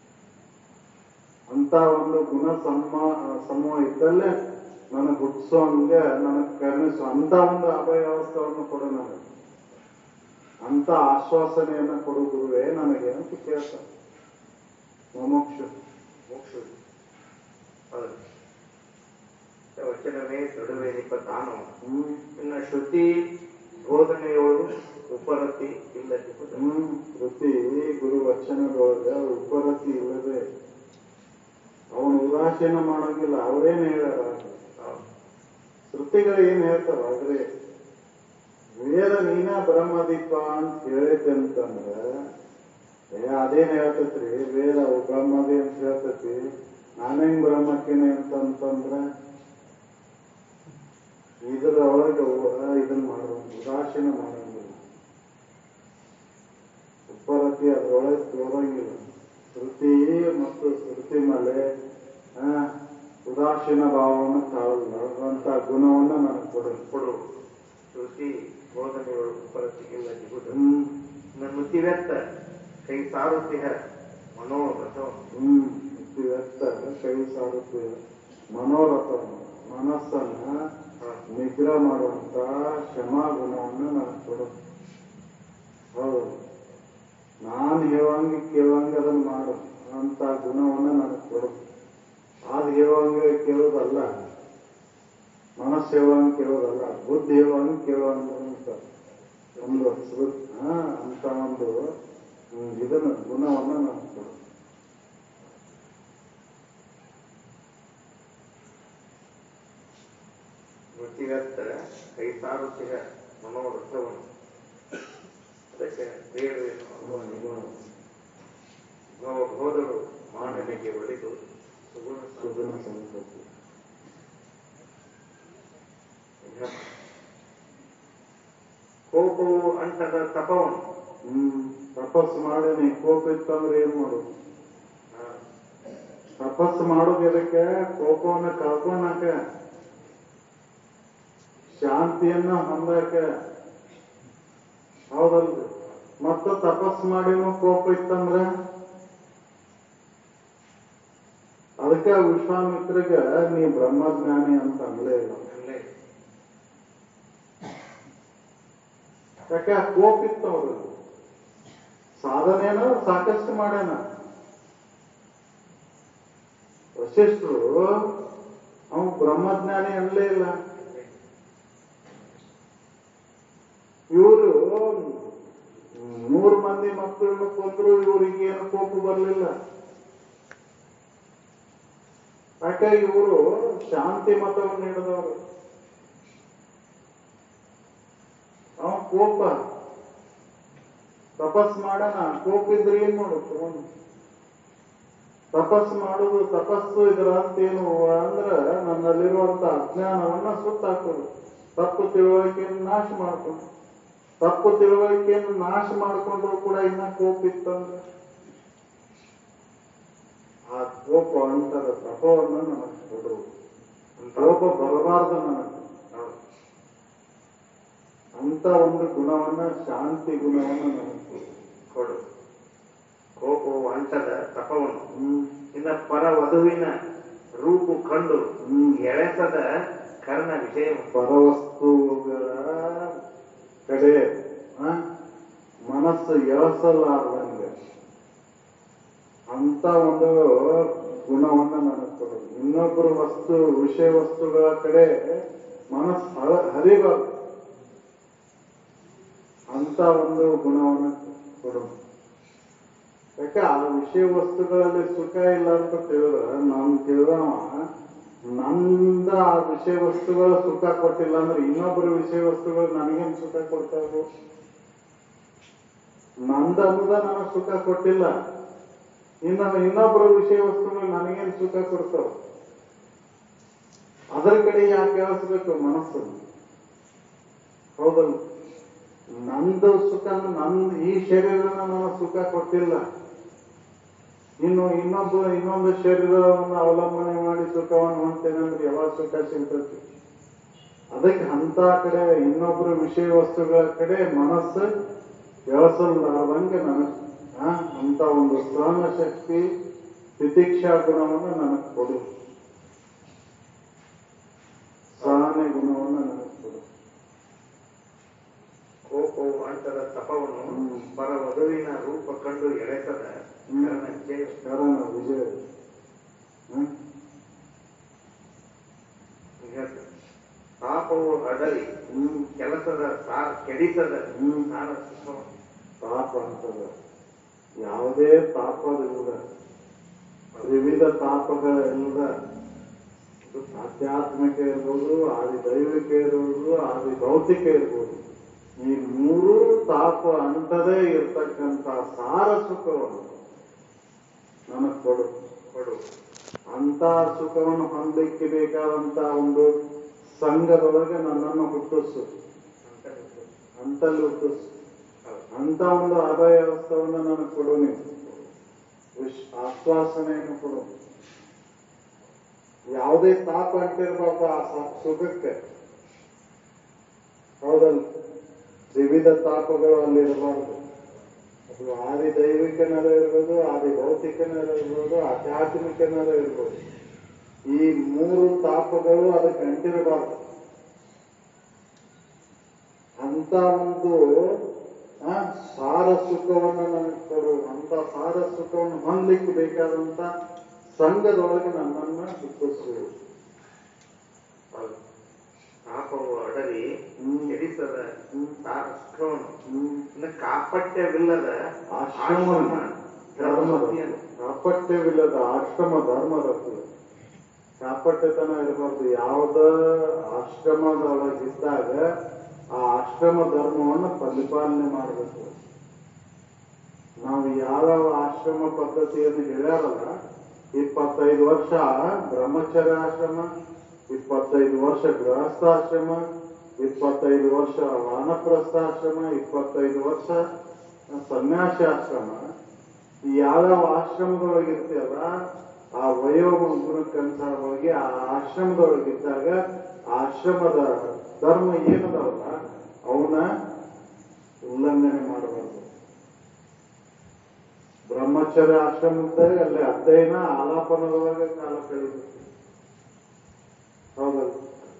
ಅಂತ ಒಂದು ಗುಣ ಸಮ ಸಮೂಹ ಇದ್ದಲ್ಲೇ ನನಗೆ ಹುಟ್ಟಿಸೋ ಹಂಗೆ ನನಗೆ ಕರುಣಿಸು ಅಂತ ಒಂದು ಅಭಯಾವಸ್ಥೆಯನ್ನು ಕೊಡು ನನಗೆ ಅಂತ ಆಶ್ವಾಸನೆಯನ್ನ ಕೊಡು ಗುರುವೇ ನನಗೆ ಅಂತ ಕೇಳ್ತಾರೆ ಮುಮುಕ್ಷು ಮೋಕ್ಷ ಹೌದು ವಚನವೇ ದೊಡವೆ ಎನಿಪ ದಾನ ಹ್ಮ್ ಇನ್ನು ಶ್ರುತಿ ಬೋಧನೆಯೊಳು ಉಪರತಿ ಇಲ್ಲದೆ ಹೋದ. ಹ್ಮ್ ಕೃತಿ ಗುರು ವಚನದೊಳಗ ಉಪರತಿ ಇಲ್ಲದೆ ಅವನು ಉದಾಸೀನ ಮಾಡೋಂಗಿಲ್ಲ ಅವ್ರೇನ್ ಹೇಳ್ಯಾರ ಹೌದು. ಶ್ರುತಿಗಳು ಏನ್ ಹೇಳ್ತಾರ ಆದ್ರೆ ವೇದ ನೀನ ಬ್ರಹ್ಮದೀಪ ಅಂತ ಹೇಳಿದ್ದೆ ಅಂತಂದ್ರ ಏ ಅದೇನ್ ಹೇಳ್ತೈತ್ರಿ ವೇದ ಅವು ಬ್ರಹ್ಮದಿ ಅಂತ ಹೇಳ್ತೈತಿ ನಾನೇನ್ ಬ್ರಹ್ಮಕ್ಕೇನೆ ಅಂತಂತಂದ್ರ ಇದ್ರ ಒಳಗ ಇದನ್ನ ಮಾಡೋ ಉದಾಸೀನ ಮಾಡಂಗಿಲ್ಲ ಉಪರತಿ ಅದ್ರೊಳಗೆ ತೋರಂಗಿಲ್ಲ ಶ್ರುತಿ ಮತ್ತು ಶ್ರುತಿ ಮೇಲೆ ಆ, ಉದಾಸೀನ ಭಾವವನ್ನು ತಾಳಲಾರದಂತ ಗುಣವನ್ನು ನನಗೆ ಕೊಡು ಕೊಡು ಶ್ರುತಿ ಬೋಧನೆಗಳು ಉಪರತಿ ಇಲ್ಲದೆ ಹೋದ. ಹ್ಮ್ ನನ್ನ ನುತಿವೆತ್ತ ಕೈ ಸಾರುತ್ತಿಹ ಮನೋರಥ ಹ್ಮ್ ಇದು ವ್ಯಕ್ತ ಕೈ ಸಾರುತ್ತೆ ಮನೋರಥ ಮನಸ್ಸನ್ನ ನಿಗ್ರಹ ಮಾಡುವಂತ ಕ್ಷಮಾ ಗುಣವನ್ನು ನನಗೆ ಕೊಡು ಹೌದು ನಾನು ಹೇಳಂಗೆ ಕೇಳಂಗೆ ಅದನ್ನ ಮಾಡು ಅಂತ ಗುಣವನ್ನು ನನಗೆ ಕೊಡು ಅದು ಹೇಳುವಂಗೆ ಕೇಳೋದಲ್ಲ ಮನಸ್ಸು ಹೇಳುವಂಗೆ ಕೇಳೋದಲ್ಲ ಬುದ್ಧಿ ಹೇಳುವಂಗೆ ಕೇಳುವಂಗೆ ಅಂತ ಒಂದು ಸ್ಮೃ- ಹಾ ಅಂತ ಒಂದು ಹ್ಮ್, ಇದನ್ನ ಗುಣವನ್ನು ನನಗೆ ಕೊಡು ನುತಿವೆತ್ತ ಕೈ ಸಾರುತ್ತಿಹ ಮನೋರಥವನ್ನು ಅದಕ್ಕೆ ಬೇರೆ ಹೋದರು ಮಾನನಿಗೆ ಒಲಿದು ಸುಗುಣ ಸುಗುಣ ಸಂಪತ್ತಿ ಕೋಪವು ಅಂಟದ ತಪವನ್ನು ಹ್ಮ್ ತಪಸ್ಸು ಮಾಡೀನಿ ಕೋಪ ಇತ್ತಂದ್ರೆ ಏನ್ ಮಾಡೋದು ಆ, ತಪಸ್ಸು ಮಾಡೋದು ಎದಕ್ಕೆ ಕೋಪವನ್ನ ಕಳ್ಕೊಳಕ ಶಾಂತಿಯನ್ನ ಹೊಂದಾಕ ಹೌದಲ್ರಿ ಮತ್ತ ತಪಸ್ಸು ಮಾಡಿನೂ ಕೋಪ ಇತ್ತಂದ್ರ ಅದಕ್ಕೆ ವಿಶ್ವಾಮಿತ್ರಿಗ ನೀ ಬ್ರಹ್ಮಜ್ಞಾನಿ ಅಂತ ಅನ್ಲೇ ಇಲ್ಲ ಅಲ್ಲೇ ಯಾಕೆ ಕೋಪ ಇತ್ತು ಅವ್ರು ಸಾಧನೆನ ಸಾಕಷ್ಟು ಮಾಡ್ಯಾನ ವಶಿಷ್ಠರು ಅವನು ಬ್ರಹ್ಮಜ್ಞಾನಿ ಅನ್ಲೇ ಇಲ್ಲ ಅಲ್ಲೇ. ಇವರು ನೂರು ಮಂದಿ ಮಕ್ಕಳನ್ನು ಕೊಂದ್ರು ಇವರಿಗೆ ಏನು ಕೋಪ ಬರಲಿಲ್ಲ ಯಾಕೆ ಇವರು ಶಾಂತಿ ಮತವನ್ನು ಹಿಡಿದವರು ಅವ ಕೋಪ ತಪಸ್ ಮಾಡೋಣ ಕೋಪ ಇದ್ರೆ ಏನ್ ಮಾಡುತ್ತೆ ಅವನು ತಪಸ್ ಮಾಡುದು ತಪಸ್ಸು ಇದರ ಅಂತೇನು ಅಂದ್ರ ನನ್ನಲ್ಲಿರುವಂತ ಅಜ್ಞಾನವನ್ನ ಸುತ್ತಾಕೋದು ತಪ್ಪು ತಿಳುವಳಿಕೆಯನ್ನು ನಾಶ ಮಾಡ್ಕೊಂಡು ತಪ್ಪು ತಿಳುವಳಿಕೆಯನ್ನು ನಾಶ ಮಾಡಿಕೊಂಡ್ರು ಕೂಡ ಇನ್ನ ಕೋಪ ಇತ್ತಂದ್ರೆ ಆ ಕೋಪ ಅಂತರ ತಪವನ್ನು ನನಗೆ ಕೊಡು ಅಂತ ಕೋಪ ಬರಬಾರ್ದು ನನಗೆ ಹೌದು. ಅಂತ ಒಂದು ಗುಣವನ್ನ ಶಾಂತಿ ಗುಣವನ್ನ ನನಗೆ ಕೊಡು ಕೊಡು ಕೋಪವು ಅಂಟದ ತಪವನ್ನು ಹ್ಮ್ ಇನ್ನ ಪರ ವಧುವಿನ ರೂಪು ಕಂಡು ಹ್ಮ್. ಎಳೆಸದ ಕರ್ಣ ವಿಷಯ ಪರವಸ್ತುಗಳ ಕಡೆ ಆ, ಮನಸ್ಸು ಎಳಸಲಾರ್ದಂಗೆ ಅಂತ ಒಂದು ಗುಣವನ್ನ ನನಗೆ ಕೊಡು ಇನ್ನೊಬ್ಬರು ವಸ್ತು ವಿಷಯ ವಸ್ತುಗಳ ಕಡೆ ಮನಸ್ಸು ಹಳ ಹರಿಬಾರ್ದು ಅಂತ ಒಂದು ಗುಣವನ್ನ ಕೊಡು ಯಾಕೆ ಆ ವಿಷಯ ವಸ್ತುಗಳಲ್ಲಿ ಸುಖ ಇಲ್ಲ ಅಂತ ತಿಳಿದ್ರೆ ನಾನು ತಿಳಿದವ ನಂದ ಆ ವಿಷಯ ವಸ್ತುಗಳು ಸುಖ ಕೊಟ್ಟಿಲ್ಲ ಅಂದ್ರೆ ಇನ್ನೊಬ್ಬರ ವಿಷಯ ವಸ್ತುಗಳು ನನಗೇನು ಸುಖ ಕೊಡ್ತಾವು ನಂದ ಅನ್ನೋದ ನನಗೆ ಸುಖ ಕೊಟ್ಟಿಲ್ಲ ಇನ್ನು ಇನ್ನೊಬ್ಬರ ವಿಷಯ ವಸ್ತುಗಳು ನನಗೇನು ಸುಖ ಕೊಡ್ತಾವ ಅದರ ಕಡೆ ಯಾಕೆ ಕೇಳಿಸ್ಬೇಕು ಮನಸ್ಸು ಹೌದಲ್ಲ ನಂದು ಸುಖ ನಂದು ಈ ಶರೀರನ ನನಗೆ ಸುಖ ಕೊಟ್ಟಿಲ್ಲ ಇನ್ನು ಇನ್ನೊಬ್ಬ ಇನ್ನೊಂದು ಶರೀರವನ್ನು ಅವಲಂಬನೆ ಮಾಡಿ ಸುಖವನ್ನು ಹೊಂತೇನೆ ಅಂದ್ರೆ ಯಾವಾಗ ಸುಖ ಸಿಗ್ತೈತಿ ಅದಕ್ಕೆ ಅಂತ ಕಡೆ ಇನ್ನೊಬ್ಬರ ವಿಷಯ ವಸ್ತುಗಳ ಕಡೆ ಮನಸ್ಸು ವ್ಯವಸಲ್ಲಾರ್ದಂಗೆ ನನಗೆ ಆ, ಅಂತ ಒಂದು ಸಹನ ಶಕ್ತಿ ತಿತಿಕ್ಷಾ ಗುಣವನ್ನು ನನಗೆ ಕೊಡು ಸಹನೆ ಗುಣವನ್ನು ನನಗೆ ಕೊಡು ಕೋಪವು ಅಂಟದ ತಪವನ್ನು ಹ್ಮ್. ಪರ ವಧುವಿನ ರೂಪ ಕಂಡು ಎಳೆಸದ ಹ್ಮ್. ಕರ್ಣ ವಿಷಯ ಕಾರಣ ವಿಜಯ ಹ್ಮ್ ಹೇಳ್ತಾರೆ. ಪಾಪ ಪಾಪವು ಅಡರಿ ಹ್ಮ್ ಕೆಲಸದ ಸಾರ ಕೆಡಿಸದ ಹ್ಮ್. ಸಾರ ಸುಖವ ಪಾಪ ಅಂತದ ಯಾವುದೇ ತಾಪವಿಲ್ಲದ ವಿವಿಧ ತಾಪಗಳಿಲ್ಲದ ಇದು ಆಧ್ಯಾತ್ಮಿಕ ಇರ್ಬೋದು ಆದಿ ದೈವಿಕ ಇರ್ಬೋದು ಆದಿ ಭೌತಿಕ ಇರ್ಬೋದು ಈ ಮೂರೂ ತಾಪ ಅಂತದೇ ಇರ್ತಕ್ಕಂಥ ಸಾರ ಸುಖವನ್ನು ನನಗೆ ಕೊಡು ಕೊಡು ಅಂತ ಸುಖವನ್ನು ಹೊಂದಲಿಕ್ಕೆ ಬೇಕಾದಂತ ಒಂದು ಸಂಘದೊಳಗೆ ನನ್ನನ್ನು ಹುಟ್ಟಿಸು ಅಂತ ಹೇಳ್ತಾರೆ. ಅಂತಲ್ಲಿ ಹುಟ್ಟಿಸು ಹೌದು. ಅಂತ ಒಂದು ಆದಾಯ ವ್ಯವಸ್ಥೆಯನ್ನು ನನಗೆ ಕೊಡು ನೀನು ವಿಶ್ ಆಶ್ವಾಸನೆಯನ್ನು ಕೊಡು ಯಾವುದೇ ತಾಪ ಅಂಟಿರ್ಬಾರ್ದು ಆ ಸ- ಸುಖಕ್ಕೆ ಹೌದಲ್ಲ ವಿವಿಧ ತಾಪಗಳು ಅಲ್ಲಿ ಇರಬಾರ್ದು ಅದು ಆದಿ ದೈವಿಕನರ ಇರ್ಬೋದು ಆದಿ ಭೌತಿಕನರ ಇರ್ಬೋದು ಆಧ್ಯಾತ್ಮಿಕನರ ಇರ್ಬೋದು ಈ ಮೂರು ತಾಪಗಳು ಅದಕ್ಕೆ ಅಂಟಿರಬಾರ್ದು ಅಂತ ಒಂದು ಆ, ಸಾರ ಸುಖವನ್ನು ನನಗೆ ಕೊಡು ಅಂತ ಸಾರ ಸುಖವನ್ನು ಹೊಂದಲಿಕ್ಕೆ ಬೇಕಾದಂತ ಸಂಘದೊಳಗೆ ನನ್ನನ್ನ ಹುಟ್ಟಿಸು ಹೌದು. ಪಾಪವು ಅಡರಿ ಹ್ಮ್. ಕೆಡಿಸದ ಹ್ಮ್. ಸಾರ ಸುಖವನ್ನು ಹ್ಮ್. ಇನ್ನು ಕಾಪಟ್ಯವಿಲ್ಲದ ಆಶ್ರಮ ಧರ್ಮವನ್ನು ಕಾಪಟ್ಯವಿಲ್ಲದ ಆಶ್ರಮ ಧರ್ಮರತಿ ಕಾಪಟ್ಯತನ ಇರಬಾರ್ದು ಯಾವ್ದ ಆಶ್ರಮದೊಳಗಿದ್ದಾಗ ಆ ಆಶ್ರಮ ಧರ್ಮವನ್ನು ಪರಿಪಾಲನೆ ಮಾಡಬೇಕು ನಾವು ಯಾವ ಆಶ್ರಮ ಪದ್ಧತಿಯನ್ನು ಹೇಳ್ಯಾರಲ್ಲ ಇಪ್ಪತ್ತೈದು ವರ್ಷ ಬ್ರಹ್ಮಚರ್ಯ ಆಶ್ರಮ ಇಪ್ಪತ್ತೈದು ವರ್ಷ ಗೃಹಸ್ಥಾಶ್ರಮ ಇಪ್ಪತ್ತೈದು ವರ್ಷ ವಾನಪ್ರಸ್ಥಾಶ್ರಮ ಇಪ್ಪತ್ತೈದು ವರ್ಷ ಸನ್ಯಾಸಿ ಆಶ್ರಮ ಈ ಯಾವ್ಯಾವ ಆಶ್ರಮದೊಳಗಿರ್ತೀಯಲ್ಲ ಆ ವಯೋಗುಣಕ್ಕನುಸಾರವಾಗಿ ಆ ಆಶ್ರಮದೊಳಗಿದ್ದಾಗ ಆ ಆಶ್ರಮದ ಧರ್ಮ ಏನದಾವಲ್ಲ ಅವನ್ನ ಉಲ್ಲಂಘನೆ ಮಾಡಬಾರ್ದು ಬ್ರಹ್ಮಚರ್ಯ ಆಶ್ರಮದಾಗ ಅಲ್ಲಿ ಅಧ್ಯಯನ ಆಲಾಪನದೊಳಗೆ ಕಾಲ ಕಳೀಬೇಕು ಹೌದಲ್ಲ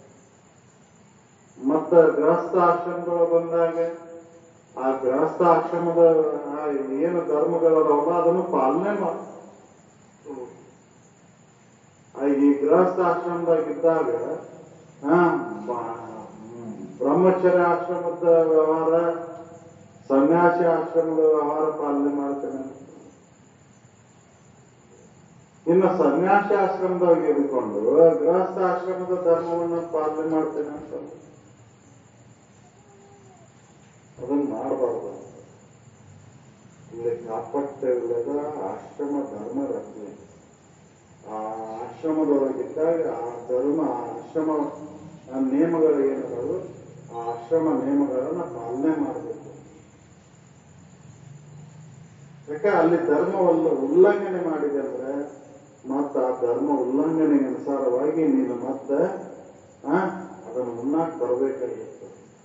ಮತ್ತ ಗೃಹಸ್ಥ ಆಶ್ರಮದೊಳಗೆ ಬಂದಾಗ ಆ ಗೃಹಸ್ಥ ಆಶ್ರಮದ ಆ ಏನು ಧರ್ಮಗಳದಾವಲ್ಲ ಅದನ್ನು ಪಾಲನೆ ಮಾಡ ಆ ಈ ಗೃಹಸ್ಥ ಆಶ್ರಮದಾಗ ಇದ್ದಾಗ ಆ, ಬ- ಬ್ರಹ್ಮಚರ್ಯ ಆಶ್ರಮದ ವ್ಯವಹಾರ ಸನ್ಯಾಸಿ ಆಶ್ರಮದ ವ್ಯವಹಾರ ಪಾಲನೆ ಮಾಡ್ತೇನೆ ಇನ್ನು ಸನ್ಯಾಸಿ ಆಶ್ರಮದಾಗ ಇದ್ಕೊಂಡು ಗೃಹಸ್ಥ ಆಶ್ರಮದ ಧರ್ಮವನ್ನು ಪಾಲನೆ ಮಾಡ್ತೇನೆ ಅಂತ ಅದನ್ನ ಮಾಡಬಾರ್ದು ಇಲ್ಲಿ ಕಾಪಟ್ಯವಿಲ್ಲದ ಆಶ್ರಮ ಧರ್ಮ ರಚನೆ ಆ ಆಶ್ರಮದೊಳಗಿದ್ದಾಗ ಆ ಧರ್ಮ ಆ ಆಶ್ರಮ ಆ ನಿಯಮಗಳು ಏನದಾವು ಆ ಆಶ್ರಮ ನಿಯಮಗಳನ್ನ ಪಾಲನೆ ಮಾಡಬೇಕು ಯಾಕೆ ಅಲ್ಲಿ ಧರ್ಮವಲ್ಲ ಉಲ್ಲಂಘನೆ ಮಾಡಿದೆ ಅಂದ್ರೆ ಮತ್ತ ಆ ಧರ್ಮ ಉಲ್ಲಂಘನೆಗೆ ಅನುಸಾರವಾಗಿ ನೀನು ಮತ್ತೆ ಆ ಅದನ್ನು ಉಣ್ಣಾಕ್ ಬರ್ಬೇಕಾಗಿತ್ತು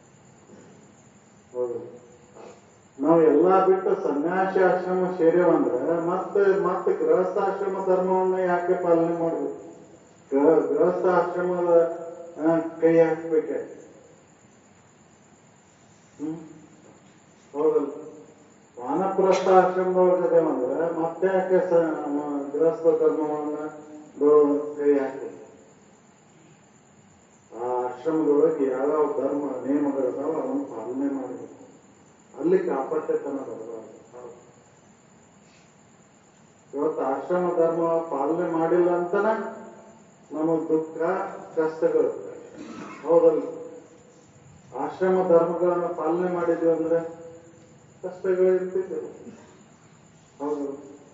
ಹೌದು ನಾವು ಎಲ್ಲಾ ಬಿಟ್ಟು ಸನ್ಯಾಸಿ ಆಶ್ರಮ ಸೇರೇವಂದ್ರೆ ಮತ್ತೆ ಮತ್ತೆ ಗೃಹಸ್ಥಾಶ್ರಮ ಧರ್ಮವನ್ನ ಯಾಕೆ ಪಾಲನೆ ಮಾಡ್ಬೇಕು ಗೃಹ ಗೃಹಸ್ಥ ಆಶ್ರಮದ ಆ, ಕೈ ಹಾಕ್ಬೇಕೆ ಹ್ಮ್ ಹೌದಲ್ಲ ವಾನಪ್ರಸ್ಥ ಆಶ್ರಮದೊಳಗದೇವಂದ್ರೆ ಮತ್ತೆ ಯಾಕೆ ಸ ಮ- ಗೃಹಸ್ಥ ಧರ್ಮವನ್ನ ದೊ- ಕೈ ಹಾಕಿ ಆ ಆಶ್ರಮದೊಳಗೆ ಯಾವ್ಯಾವ ಧರ್ಮ ನಿಯಮಗಳಿದಾವ ಅದನ್ನು ಪಾಲನೆ ಮಾಡಬೇಕು ಅಲ್ಲಿ ಕಾಪಾಡ್ತೇತನ ಬರಬಾರ್ದು ಇವತ್ತು ಆಶ್ರಮ ಧರ್ಮ ಪಾಲನೆ ಮಾಡಿಲ್ಲ ಅಂತನ ನಮಗ್ ದುಃಖ ಕಷ್ಟಗಳು ಹೌದಲ್ಲ ಆಶ್ರಮ ಧರ್ಮಗಳನ್ನ ಪಾಲನೆ ಮಾಡಿದ್ವಿ ಅಂದ್ರೆ ಕಷ್ಟಗಳು ಇರ್ತಿದ್ದವು ಹೌದು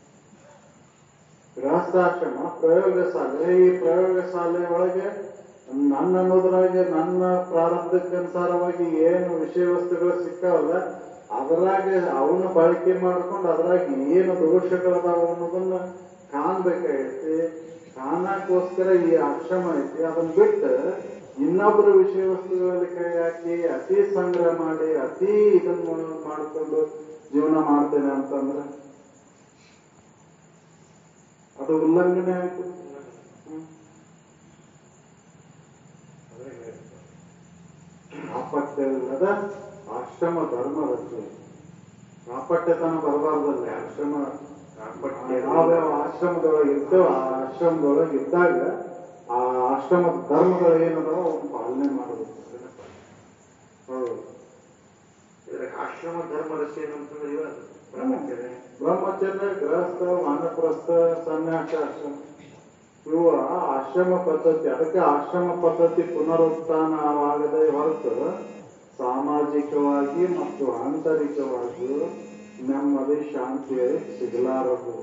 ಗೃಹಸ್ಥಾಶ್ರಮ ಪ್ರಯೋಗ ಶಾಲೆ ಈ ಪ್ರಯೋಗ ಶಾಲೆ ಒಳಗೆ ನನ್ನ ಅನ್ನೋದ್ರಾಗೆ ನನ್ನ ಪ್ರಾರಬ್ಧಕ್ಕೆ ಅನುಸಾರವಾಗಿ ಏನು ವಿಷಯ ವಸ್ತುಗಳು ಸಿಕ್ಕಾವಲ್ಲ ಅದ್ರಾಗೆ ಅವನ್ನ ಬಳಕೆ ಮಾಡ್ಕೊಂಡು ಅದ್ರಾಗ ಏನು ದೋಷಗಳದಾವ ಅನ್ನೋದನ್ನ ಕಾಣ್ಬೇಕಾಗೈತಿ ಕಾಣಕ್ಕೋಸ್ಕರ ಈ ಆಶ್ರಮ ಐತಿ ಅದನ್ನ ಬಿಟ್ಟು ಇನ್ನೊಬ್ಬರ ವಿಷಯ ವಸ್ತುಗಳಲ್ಲಿ ಕೈ ಹಾಕಿ ಅತಿ ಸಂಗ್ರಹ ಮಾಡಿ ಅತಿ ಇದನ್ನ ಮಾಡ್ಕೊಂಡು ಜೀವನ ಮಾಡ್ತೇನೆ ಅಂತಂದ್ರೆ ಅದು ಉಲ್ಲಂಘನೆ ಆಯ್ತು ಹ್ಮ್. ಕಾಪಟ್ಯವಿಲ್ಲದ ಆಶ್ರಮ ಧರ್ಮ ರಚನೆ ಕಾಪಟ್ಯತನ ಬರಬಾರ್ದಲ್ಲ ಆಶ್ರಮ ಕಾಪಟ್ಯ ಯಾವ್ಯಾವ ಆಶ್ರಮದೊಳಗೆ ಇರ್ತೇವ ಆ ಆಶ್ರಮದೊಳಗೆ ಇದ್ದಾಗ ಆ ಆಶ್ರಮ ಧರ್ಮಗಳು ಏನದಾವ ಅವ್ನ ಪಾಲನೆ ಮಾಡಬೇಕು ಹೌದು ಇದ್ರಾಗ ಆಶ್ರಮ ಧರ್ಮ ರಚನೆ ಅಂತಂದ್ರೆ ಇವ ಬ್ರಹ್ಮಚರ್ಯ ಬ್ರಹ್ಮಚರ್ಯ ಗೃಹಸ್ಥ ವಾನಪ್ರಸ್ಥ ಸನ್ಯಾಸ ಆಶ್ರಮ ಇವು ಆಶ್ರಮ ಪದ್ಧತಿ ಅದಕ್ಕೆ ಆಶ್ರಮ ಪದ್ಧತಿ ಪುನರುತ್ಥಾನವಾಗದೆ ಹೊರತು ಸಾಮಾಜಿಕವಾಗಿ ಮತ್ತು ಆಂತರಿಕವಾಗಿಯೂ ನೆಮ್ಮದಿ ಶಾಂತಿ ಸಿಗಲಾರದು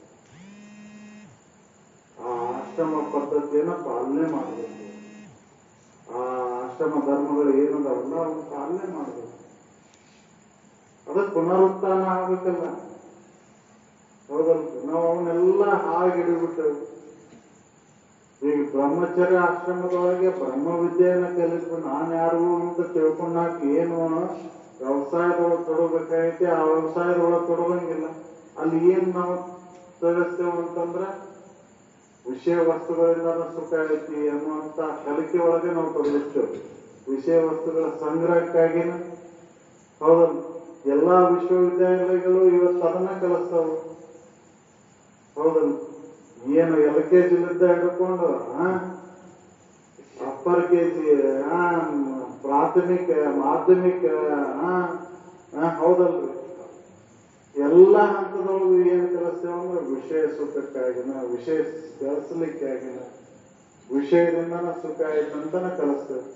ಆ ಆಶ್ರಮ ಪದ್ಧತಿಯನ್ನ ಪಾಲನೆ ಮಾಡಬೇಕು ಆ ಆಶ್ರಮ ಧರ್ಮಗಳು ಏನದಾವಲ್ಲ ಅವನ್ನ ಪಾಲನೆ ಮಾಡಬೇಕು ಅದಕ್ಕೆ ಪುನರುತ್ಥಾನ ಆಗ್ಬೇಕಲ್ಲ ಹೌದಲ್ಲ ನಾವು ಅವನ್ನೆಲ್ಲ ಹಾಗಿಡಿಬಿಟ್ಟೆವು ಈಗ ಬ್ರಹ್ಮಚರ್ಯ ಆಶ್ರಮದೊಳಗೆ ಬ್ರಹ್ಮ ವಿದ್ಯೆಯನ್ನ ಕಲಿತು ನಾನು ಯಾರು ಅಂತ ತಿಳ್ಕೊಂಡಾಕ ಏನು ವ್ಯವಸಾಯದೊಳಗೆ ತೊಡಬೇಕಾಗೈತಿ ಆ ವ್ಯವಸಾಯದೊಳಗೆ ತೊಡಗಂಗಿಲ್ಲ ಅಲ್ಲಿ ಏನ್ ನಾವು ತಿಳಿಸ್ತೇವೆ ಅಂತಂದ್ರ ವಿಷಯ ವಸ್ತುಗಳಿಂದ ಸುಖ ಐತಿ ಅನ್ನುವಂತ ಕಲಿಕೆ ಒಳಗೆ ನಾವು ತೊಡಗಿಸ್ತೇವೆ ವಿಷಯ ವಸ್ತುಗಳ ಸಂಗ್ರಹಕ್ಕಾಗಿನ ಹೌದಲ್ಲ ಎಲ್ಲಾ ವಿಶ್ವವಿದ್ಯಾಲಯಗಳು ಇವತ್ತು ಅದನ್ನ ಕಲಿಸ್ತಾವ ಹೌದಲ್ಲ ಏನು ಎಲ್ ಕೆ ಜಿಲಿದ್ದ ಹಿಡ್ಕೊಂಡು ಅಪ್ಪರ್ ಕೆ ಜಿ ಪ್ರಾಥಮಿಕ ಮಾಧ್ಯಮಿಕ ಆ, ಆ, ಹೌದಲ್ರಿ ಎಲ್ಲ ಹಂತದೊಳಗೂ ಏನ್ ಕಲಿಸ್ತೇವೆ ಅಂದ್ರೆ ವಿಷಯ ಸುಖಕ್ಕಾಗಿನ ವಿಷಯ ಗಳಿಸ್ಲಿಕ್ಕಾಗಿನ ವಿಷಯದಿಂದನ ಸುಖ ಆಯ್ತಂತನ ಕಲಿಸ್ತೇವೆ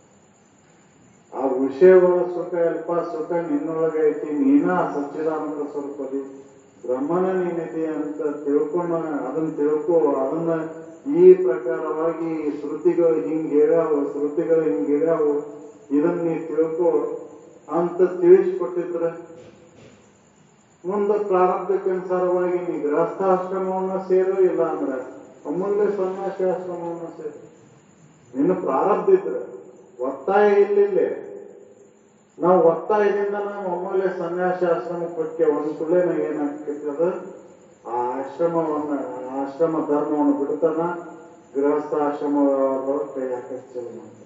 ಆ ವಿಷಯಗಳ ಸುಖ ಅಲ್ಪ ಸುಖ ನಿನ್ನೊಳಗೆ ಐತಿ ನೀನ ಸಚ್ಚಿದಾನಂದ ಸ್ವರೂಪದಿ ಬ್ರಹ್ಮನ ನೀನಿದೆ ಅಂತ ತಿಳ್ಕೊಂಡ ಅದನ್ನ ತಿಳ್ಕೊ ಅದನ್ನ ಈ ಪ್ರಕಾರವಾಗಿ ಶ್ರುತಿಗಳು ಹಿಂಗ್ ಹೇಳ್ಯಾವು ಶ್ರುತಿಗಳು ಹಿಂಗ್ ಹೇಳ್ಯಾವು ಇದನ್ನ ನೀ ತಿಳ್ಕೊ ಅಂತ ತಿಳಿಸ್ಕೊಟ್ಟಿದ್ರೆ ಮುಂದೆ ಪ್ರಾರಬ್ಧಕ್ಕೆ ಅನುಸಾರವಾಗಿ ನೀ ಗೃಹಸ್ಥಾಶ್ರಮವನ್ನ ಸೇರು ಇಲ್ಲ ಅಂದ್ರೆ ಅಮೂಲ್ಯ ಸನ್ಯಾಸಾಶ್ರಮವನ್ನ ಸೇರು ನಿನ್ನ ಪ್ರಾರಬ್ಧ ಇದ್ರೆ ಒತ್ತಾಯ ಇಲ್ಲಿಲ್ಲೇ ನಾವು ಒತ್ತಾಯದಿಂದ ನಾವು ಅಮೂಲ್ಯ ಸನ್ಯಾಸ ಆಶ್ರಮಕ್ಕೆ ಬಗ್ಗೆ ಒಂದು ಕುಳ್ಳೇನ ಏನಾಗ್ತದ ಆ ಆಶ್ರಮವನ್ನ ಆ ಆಶ್ರಮ ಧರ್ಮವನ್ನು ಬಿಡ್ತಾನ ಗೃಹಸ್ಥ ಆಶ್ರಮ ಕೈ ಹಾಕಕ್ ಚಾಲು ಮಾಡ್ತಾನೆ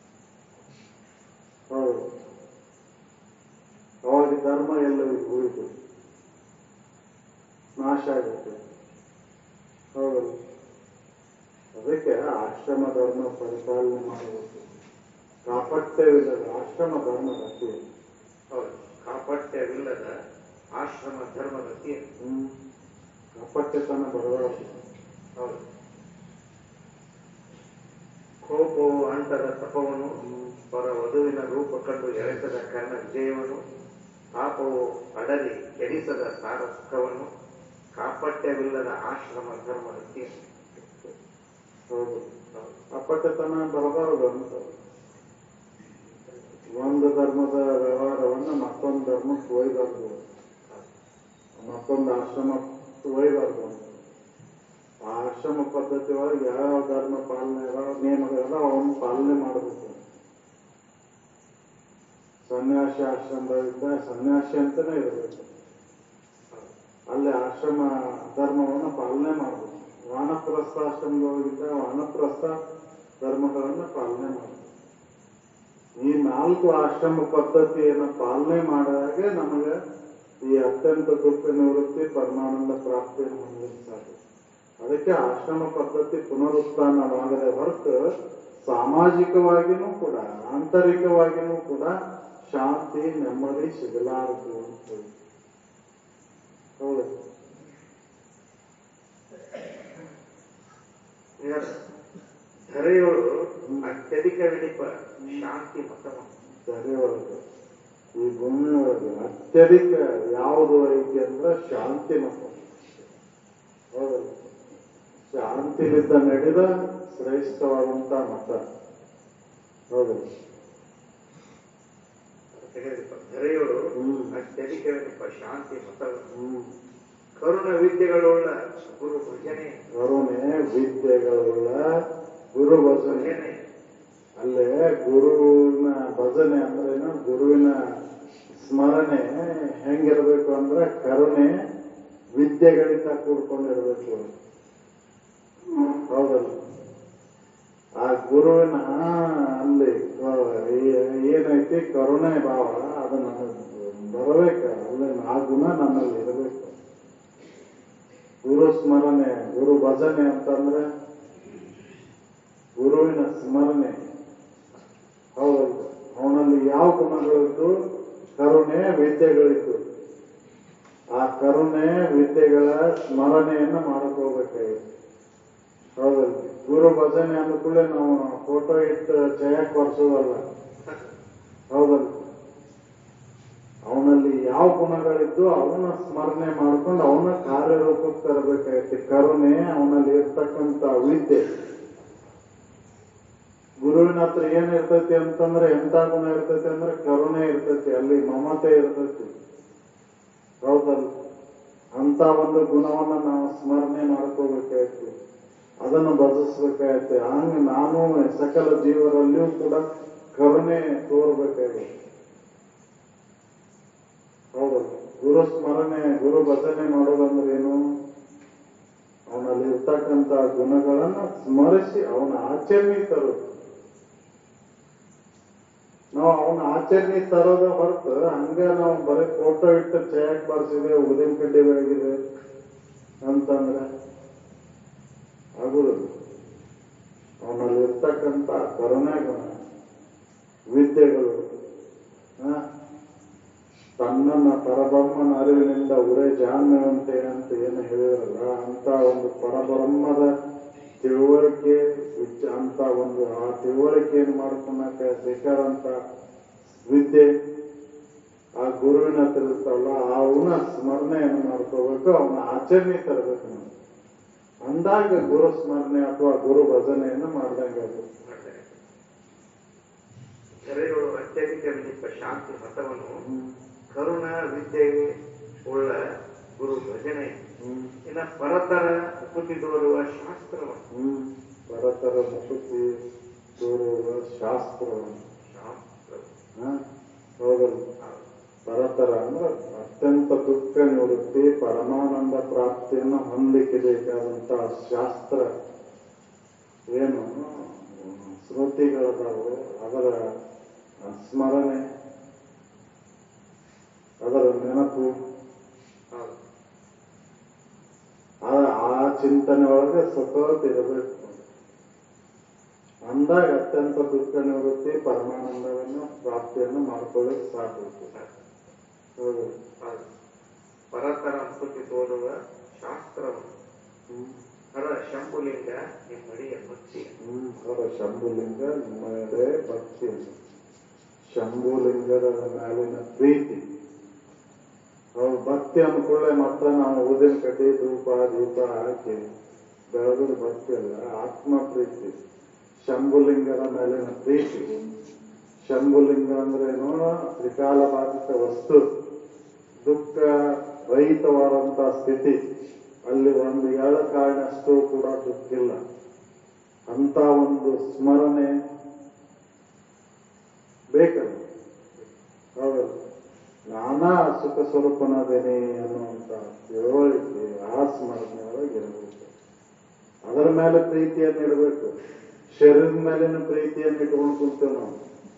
ಹೌದು ಅವಾಗ ಧರ್ಮ ಎಲ್ಲರಿಗೂ ಉಳಿದು ನಾಶ ಆಗುತ್ತೆ ಹೌದು ಅದಕ್ಕೆ ಆಶ್ರಮ ಧರ್ಮ ಪರಿಪಾಲನೆ ಮಾಡಬೇಕು ಕಾಪಟ್ಯವಿಲ್ಲದ ಆಶ್ರಮ ಧರ್ಮ ರತಿ ಹೌದು ಕಾಪಟ್ಯವಿಲ್ಲದ ಆಶ್ರಮ ಧರ್ಮದ ತೀರ್ ಹ್ಮ್ ಕಾಪಟ್ಯತನ ಬರಬಾರದು ಹೌದು ಕೋಪವು ಅಂಟದ ತಪವನ್ನು ಪರ ವಧುವಿನ ರೂಪ ಕಂಡು ಎಳೆಸದ ಕರ್ಣ ವಿಜಯವನ್ನು ಪಾಪವು ಅಡಲಿ ಕೆಡಿಸದ ಸಾರ ಸುಖವನ್ನು ಕಾಪಟ್ಯವಿಲ್ಲದ ಆಶ್ರಮ ಧರ್ಮದ ತೀರ್ ಹೌದು ಅಪಟ್ಯತನ ಬರಬಾರದು ಅಂತ ಒಂದು ಧರ್ಮದ ವ್ಯವಹಾರವನ್ನು ಮತ್ತೊಂದು ಧರ್ಮಕ್ಕೆ ಒಯ್ಬಾರ್ದು ಮತ್ತೊಂದು ಆಶ್ರಮಕ್ಕೆ ಒಯ್ಬಾರ್ದು ಅಂತ ಆ ಆಶ್ರಮ ಪದ್ಧತಿ ಒಳಗೆ ಯಾವ ಧರ್ಮ ಪಾಲನೆ ಇದಾವ ನಿಯಮಗಳದ ಅವನ್ನ ಪಾಲನೆ ಮಾಡಬೇಕು ಸನ್ಯಾಸಿ ಆಶ್ರಮದಿಂದ ಸನ್ಯಾಸಿ ಅಂತಾನೆ ಇರಬೇಕು ಅಲ್ಲಿ ಆಶ್ರಮ ಧರ್ಮವನ್ನು ಪಾಲನೆ ಮಾಡಬೇಕು ವಾನಪ್ರಸ್ಥ ಆಶ್ರಮದೊಳಗಿದ್ದ ವಾನಪ್ರಸ್ಥ ಧರ್ಮಗಳನ್ನ ಪಾಲನೆ ಮಾಡಬೇಕು ಈ ನಾಲ್ಕು ಆಶ್ರಮ ಪದ್ಧತಿಯನ್ನು ಪಾಲನೆ ಮಾಡಿದಾಗೆ ನಮಗೆ ಈ ಅತ್ಯಂತ ದುಃಖ ನಿವೃತ್ತಿ ಪರಮಾನಂದ ಪ್ರಾಪ್ತಿಯನ್ನು ಹೊಂದಲಿಕ್ಕೆ ಸಾಧ್ಯ ಅದಕ್ಕೆ ಆಶ್ರಮ ಪದ್ಧತಿ ಪುನರುತ್ಥಾನವಾಗದೆ ಹೊರತು ಸಾಮಾಜಿಕವಾಗಿನೂ ಕೂಡ ಆಂತರಿಕವಾಗಿನೂ ಕೂಡ ಶಾಂತಿ ನೆಮ್ಮದಿ ಸಿಗಲಾರದು ಅಂತ ಹೇಳಿ ಹೌದು ಇದರ ಧರೆಯೋಳು ಅತ್ಯಧಿಕ ವಿಡಿಪ ಶಾಂತಿ ಮತವನ್ನು ಸರಿ ಒಳಗೆ ಈ ಭೂಮಿ ಒಳಗೆ ಅತ್ಯಧಿಕ ಯಾವುದು ಐತಿ ಅಂದ್ರೆ ಶಾಂತಿ ಮತ ಹೌದಲ್ಲ ಶಾಂತಿಲಿದ್ದ ನಡೆದ ಶ್ರೇಷ್ಠವಾದಂತ ಮತ ಹೌದಲ್ಲ ತೆಗೆದಿಪ್ಪ ಧರೆಯೋಳು ಹ್ಮ್. ಅತ್ಯಧಿಕ ವಿಡಿಪ ಶಾಂತಿ ಮತವನ್ನು ಹ್ಮ್ ಕರುಣ ವಿದ್ಯೆಗಳುಳ್ಳ ಗುರು ಭಜನೆ ಕರುಣೆ ವಿದ್ಯೆಗಳುಳ್ಳ ಗುರು ಭಜನೆ ಭಜನೆ ಅಲ್ಲೇ ಗುರುವಿನ ಭಜನೆ ಅಂದ್ರೆ ಏನು ಗುರುವಿನ ಸ್ಮರಣೆ ಹೆಂಗಿರ್ಬೇಕು ಅಂದ್ರೆ ಕರುಣೆ ವಿದ್ಯೆಗಳಿಂದ ಕೂಡ್ಕೊಂಡಿರ್ಬೇಕು ಹೌದಲ್ಲ ಆ ಗುರುವಿನ ಅಲ್ಲಿ ಆ, ಏ- ಏನೈತಿ ಕರುಣೆ ಭಾವ ಅದು ನನಗೆ ಬರಬೇಕು ಅಲ್ಲಿ ಆ ಗುಣ ನನ್ನಲ್ಲಿ ಇರಬೇಕು ಗುರು ಸ್ಮರಣೆ ಗುರು ಭಜನೆ ಅಂತಂದ್ರೆ ಗುರುವಿನ ಸ್ಮರಣೆ ಹೌದೌದು ಅವನಲ್ಲಿ ಯಾವ ಗುಣಗಳಿದ್ದು ಕರುಣೆ ವಿದ್ಯೆಗಳಿದ್ದು ಆ ಕರುಣೆ ವಿದ್ಯೆಗಳ ಸ್ಮರಣೆಯನ್ನು ಮಾಡಕ್ ಹೋಗ್ಬೇಕಾಗಿತ್ತು ಹೌದಲ್ರಿ ಗುರು ಭಜನೆ ಅಂದ ಕೂಡಲೇ ನಾವು ಫೋಟೋ ಇಟ್ಟು ಜಯಕ್ ಬರ್ಸೋದಲ್ಲ ಹೌದಲ್ರಿ ಅವನಲ್ಲಿ ಯಾವ ಗುಣಗಳಿದ್ದು ಅವನ ಸ್ಮರಣೆ ಮಾಡ್ಕೊಂಡು ಅವನ ಕಾರ್ಯರೂಪಕ್ಕೆ ತರಬೇಕಾಗೈತಿ ಕರುಣೆ ಅವನಲ್ಲಿ ಇರ್ತಕ್ಕಂಥ ವಿದ್ಯೆ ಗುರುವಿನ ಹತ್ರ ಏನ್ ಇರ್ತೈತಿ ಅಂತಂದ್ರೆ ಎಂತ ಗುಣ ಇರ್ತೈತಿ ಅಂದ್ರೆ ಕರುಣೆ ಇರ್ತೈತಿ ಅಲ್ಲಿ ಮಮತೆ ಇರ್ತೈತಿ ಹೌದಲ್ಲ ಅಂತ ಒಂದು ಗುಣವನ್ನ ನಾವು ಸ್ಮರಣೆ ಮಾಡ್ಕೋಬೇಕಾಯ್ತು ಅದನ್ನು ಭಜಿಸ್ಬೇಕಾಯ್ತು ಹಂಗ ನಾನು ಸಕಲ ಜೀವರಲ್ಲಿಯೂ ಕೂಡ ಕರುಣೆ ತೋರ್ಬೇಕಾಗಿದೆ ಹೌದಲ್ಲ ಗುರು ಸ್ಮರಣೆ ಗುರು ಭಜನೆ ಮಾಡೋದಂದ್ರೆ ಏನು ಅವನಲ್ಲಿ ಇರ್ತಕ್ಕಂಥ ಗುಣಗಳನ್ನ ಸ್ಮರಿಸಿ ಅವನ ಆಚರಣೆ ತರೋದು ನಾವು ಅವನ ಆಚರಣೆ ತರೋದ ಹೊರತು ಹಂಗ ನಾವು ಬರೀ ಫೋಟೋ ಇಟ್ಟು ಚಯಾಕ್ ಬರ್ಸಿದೆ ಉದಿನ ಕಡ್ಡಿ ಬೆಳಗಿದೆ ಅಂತಂದ್ರೆ ಆಗುದಿಲ್ಲ ಅವನಲ್ಲಿ ಇರ್ತಕ್ಕಂಥ ಕರುಣೆ ಗುಣ ವಿದ್ಯೆಗಳು ಆ, ತನ್ನನ್ನ ಪರಬ್ರಹ್ಮನ ಅರಿವಿನಿಂದ ಉರೇ ಜಾಣ್ಮೆವಂತೆ ಅಂತ ಏನು ಹೇಳಿದ್ರಲ್ಲ ಅಂತ ಒಂದು ಪರಬ್ರಹ್ಮದ ತಿಳುವಳಿಕೆ ವಿಚ- ಅಂತ ಒಂದು ಆ ತಿಳುವಳಿಕೆಯನ್ನು ಮಾಡ್ಕೊಳಕ ಬೇಕಾದಂತ ವಿದ್ಯೆ ಆ ಗುರುವಿನ ತಿರುತ್ತಲ್ಲ ಅವನ ಸ್ಮರಣೆಯನ್ನು ಮಾಡ್ಕೋಬೇಕು ಅವನ ಆಚರಣೆ ತರಬೇಕು ನಾವು ಅಂದಾಗ ಗುರು ಸ್ಮರಣೆ ಅಥವಾ ಗುರು ಭಜನೆಯನ್ನು ಮಾಡ್ದಂಗೆ ಅದು ಮಾಡ್ತಾರೆ ಎರೆಗಳು ಅತ್ಯಧಿಕ ವಿಧಿಪ ಶಾಂತಿ ಮತವನ್ನು ಕರುಣ ವಿದ್ಯೆಗೆ ಉಳ್ಳ ಗುರು ಭಜನೆ ಹ್ಮ್ ಇನ್ನ ಪರತರ ಉಪತಿ ತೋರುವ ಶಾಸ್ತ್ರವನ್ನು ಹ್ಮ್ ಪರತರ ಮುಸುತಿ ತೋರುವ ಶಾಸ್ತ್ರವನ್ನು ಶಾಸ್ತ್ರ ಹ? ಹೌದಲ್ಲ ಪರತರ ಅಂದ್ರೆ ಅತ್ಯಂತ ದುಃಖ ನಿವೃತ್ತಿ ಪರಮಾನಂದ ಪ್ರಾಪ್ತಿಯನ್ನು ಹೊಂದಲಿಕ್ಕೆ ಬೇಕಾದಂತಹ ಶಾಸ್ತ್ರ ಏನು ಸ್ಮೃತಿಗಳದಾವು ಅದರ ಸ್ಮರಣೆ ಅದರ ನೆನಪು ಹೌದು ಆ ಆ ಚಿಂತನೆ ಒಳಗೆ ಸತತ ಇರಬೇಕು ಅಂದಾಗ ಅತ್ಯಂತ ದುಃಖ ನಿವೃತ್ತಿ ಪರಮಾನಂದವನ್ನು ಪ್ರಾಪ್ತಿಯನ್ನು ಮಾಡ್ಕೊಳ್ಳಿಕ್ಕೆ ಸಾಧ್ಯತೆ ಹೌದು ಹೌದು. ಪರತರ ಉಪತಿ ತೋರುವ ಶಾಸ್ತ್ರವನ್ನು ಹ್ಮ್. ಹರ ಶಂಭುಲಿಂಗ ನಿಮ್ಮಡಿಯ ಭಕ್ತಿ ಹ್ಮ್. ಅವರ ಶಂಭುಲಿಂಗ ಮೇಲೆ ಭಕ್ತಿ ಶಂಭುಲಿಂಗದ ಮೇಲಿನ ಪ್ರೀತಿ ಅವ್ರ ಭಕ್ತಿ ಅಂದ್ಕೊಳ್ಳೆ ಮಾತ್ರ ನಾವು ಊದಿನ ಕಡ್ಡಿ ಧೂಪ ದೀಪ ಹಾಕಿ ಬೆಳೆದ್ರ ಭಕ್ತಿ ಅಲ್ಲ ಆತ್ಮ ಪ್ರೀತಿ ಶಂಭುಲಿಂಗದ ಮೇಲಿನ ಪ್ರೀತಿ ಶಂಭುಲಿಂಗ ಅಂದ್ರೇನು ತ್ರಿಕಾಲ ಬಾಧಿತ ವಸ್ತು ದುಃಖ ರಹಿತವಾದಂತ ಸ್ಥಿತಿ ಅಲ್ಲಿ ಒಂದು ಎಳ ಕಾರಣಷ್ಟು ಕೂಡ ದುಃಖಿಲ್ಲ ಅಂತ ಒಂದು ಸ್ಮರಣೆ ಬೇಕಲ್ಲ ಹೌದಲ್ಲ ನಾನಾ ಸುಖ ಸ್ವರೂಪನಾದೇನೆ ಅನ್ನುವಂತ ತಿಳುವಳಿಕೆ ಆ ಸ್ಮರಣೆ ಒಳಗೆ ಇರಬೇಕು ಅದರ ಮೇಲೆ ಪ್ರೀತಿಯನ್ನು ಇಡಬೇಕು ಶರೀರದ ಮೇಲಿನ ಪ್ರೀತಿಯನ್ನು ಇಟ್ಕೊಂಡು ಕುಂತೇವೆ ನಾವು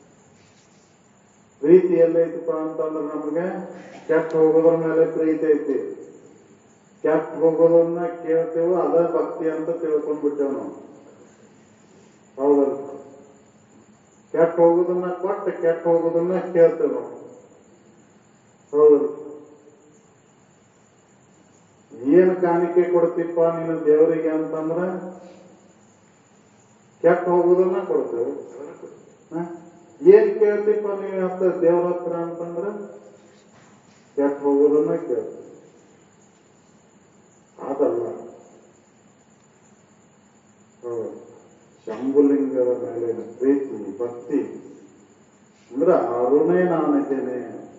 ಪ್ರೀತಿ ಎಲ್ಲೈತಪ್ಪ ಅಂತಂದ್ರೆ ನಮಗೆ ಕೆಟ್ಟ ಹೋಗೋದ್ರ ಮೇಲೆ ಪ್ರೀತಿ ಐತಿ ಕೆಟ್ಟ ಹೋಗೋದನ್ನ ಕೇಳ್ತೇವೆ ಅದ ಭಕ್ತಿ ಅಂತ ತಿಳ್ಕೊಂಡ್ಬಿಟ್ಟೇವ್ ನಾವು ಹೌದಲ್ಲ ಕೆಟ್ಟ ಹೋಗೋದನ್ನ ಕೊಟ್ಟು ಕೆಟ್ಟ ಹೋಗೋದನ್ನ ಕೇಳ್ತೇವೆ ನಾವು ಹೌದಲ್ಲ ಏನ್ ಕಾಣಿಕೆ ಕೊಡ್ತಿಪ್ಪ ನೀನು ದೇವರಿಗೆ ಅಂತಂದ್ರ ಕೆಟ್ಟ ಹೋಗೋದನ್ನ ಕೊಡ್ತೇವೆ ಅದನ್ನು ಕೊಡಿ. ಹ? ಏನ್ ಕೇಳ್ತಿಪ್ಪ ನೀವು ಅಂತ ದೇವ್ರ ಹತ್ರ ಅಂತಂದ್ರ ಕೆಟ್ಟ ಹೋಗೋದನ್ನ ಕೇಳ್ತೀವಿ ಅದಲ್ಲ ಹೌದು. ಶಂಭುಲಿಂಗದ ಮೇಲಿನ ಪ್ರೀತಿ ಭಕ್ತಿ ಅಂದ್ರ ಅರುಣೇ ನಾನಿದ್ದೇನೆ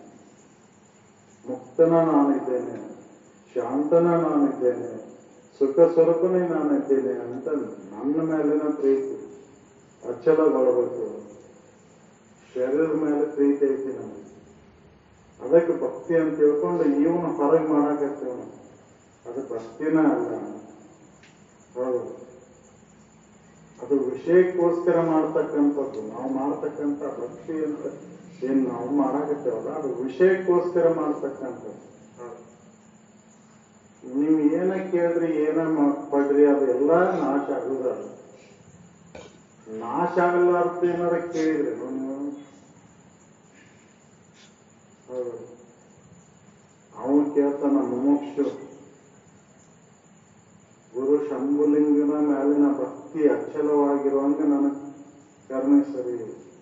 ಮುಕ್ತನ ನಾನಿದ್ದೇನೆ ಶಾಂತನ ನಾನಿದ್ದೇನೆ ಸುಖ ಸ್ವರೂಪನೇ ನಾನಿದ್ದೇನೆ ಅಂತ ನನ್ನ ಮೇಲಿನ ಪ್ರೀತಿ ಅಚ್ಚಲಗೊಳ್ಳಬೇಕು ಶರೀರದ ಮೇಲೆ ಪ್ರೀತಿ ಐತಿ ನಮಗೆ ಅದಕ್ಕೆ ಭಕ್ತಿ ಅಂತ ತಿಳ್ಕೊಂಡು ಇವನು ಹೊರಗೆ ಮಾಡಾಕತ್ತೇವ ಅದು ಭಕ್ತಿನ ಅಲ್ಲ ಹೌದು ಅದು ವಿಷಯಕ್ಕೋಸ್ಕರ ಮಾಡ್ತಕ್ಕಂಥದ್ದು ನಾವು ಮಾಡ್ತಕ್ಕಂಥ ಭಕ್ತಿ ಅಂತ ಏನ್ ನಾವು ಮಾಡಾಕತ್ತೇವಲ್ಲ ಅದು ವಿಷಯಕ್ಕೋಸ್ಕರ ಮಾಡ್ತಕ್ಕಂಥದ್ದು ಹೌದು. ನೀವು ಏನ ಕೇಳ್ರಿ ಏನ ಮಾ- ಪಡ್ರಿ ಅದೆಲ್ಲ ನಾಶ ಆಗುದಲ್ಲ ನಾಶ ಆಗಲಾರ್ದು ಏನಾರ ಕೇಳಿದ್ರೆ ನೀವು ಹೌದು ಅವನು ಕೇಳ್ತಾನ ಮುಮುಕ್ಷು ಗುರು ಶಂಭುಲಿಂಗನ ಮೇಲಿನ ಭಕ್ತಿ ಅಚಲವಾಗಿರುವಂಗ ನನಗೆ ಕರ್ಣೆ ಸರಿ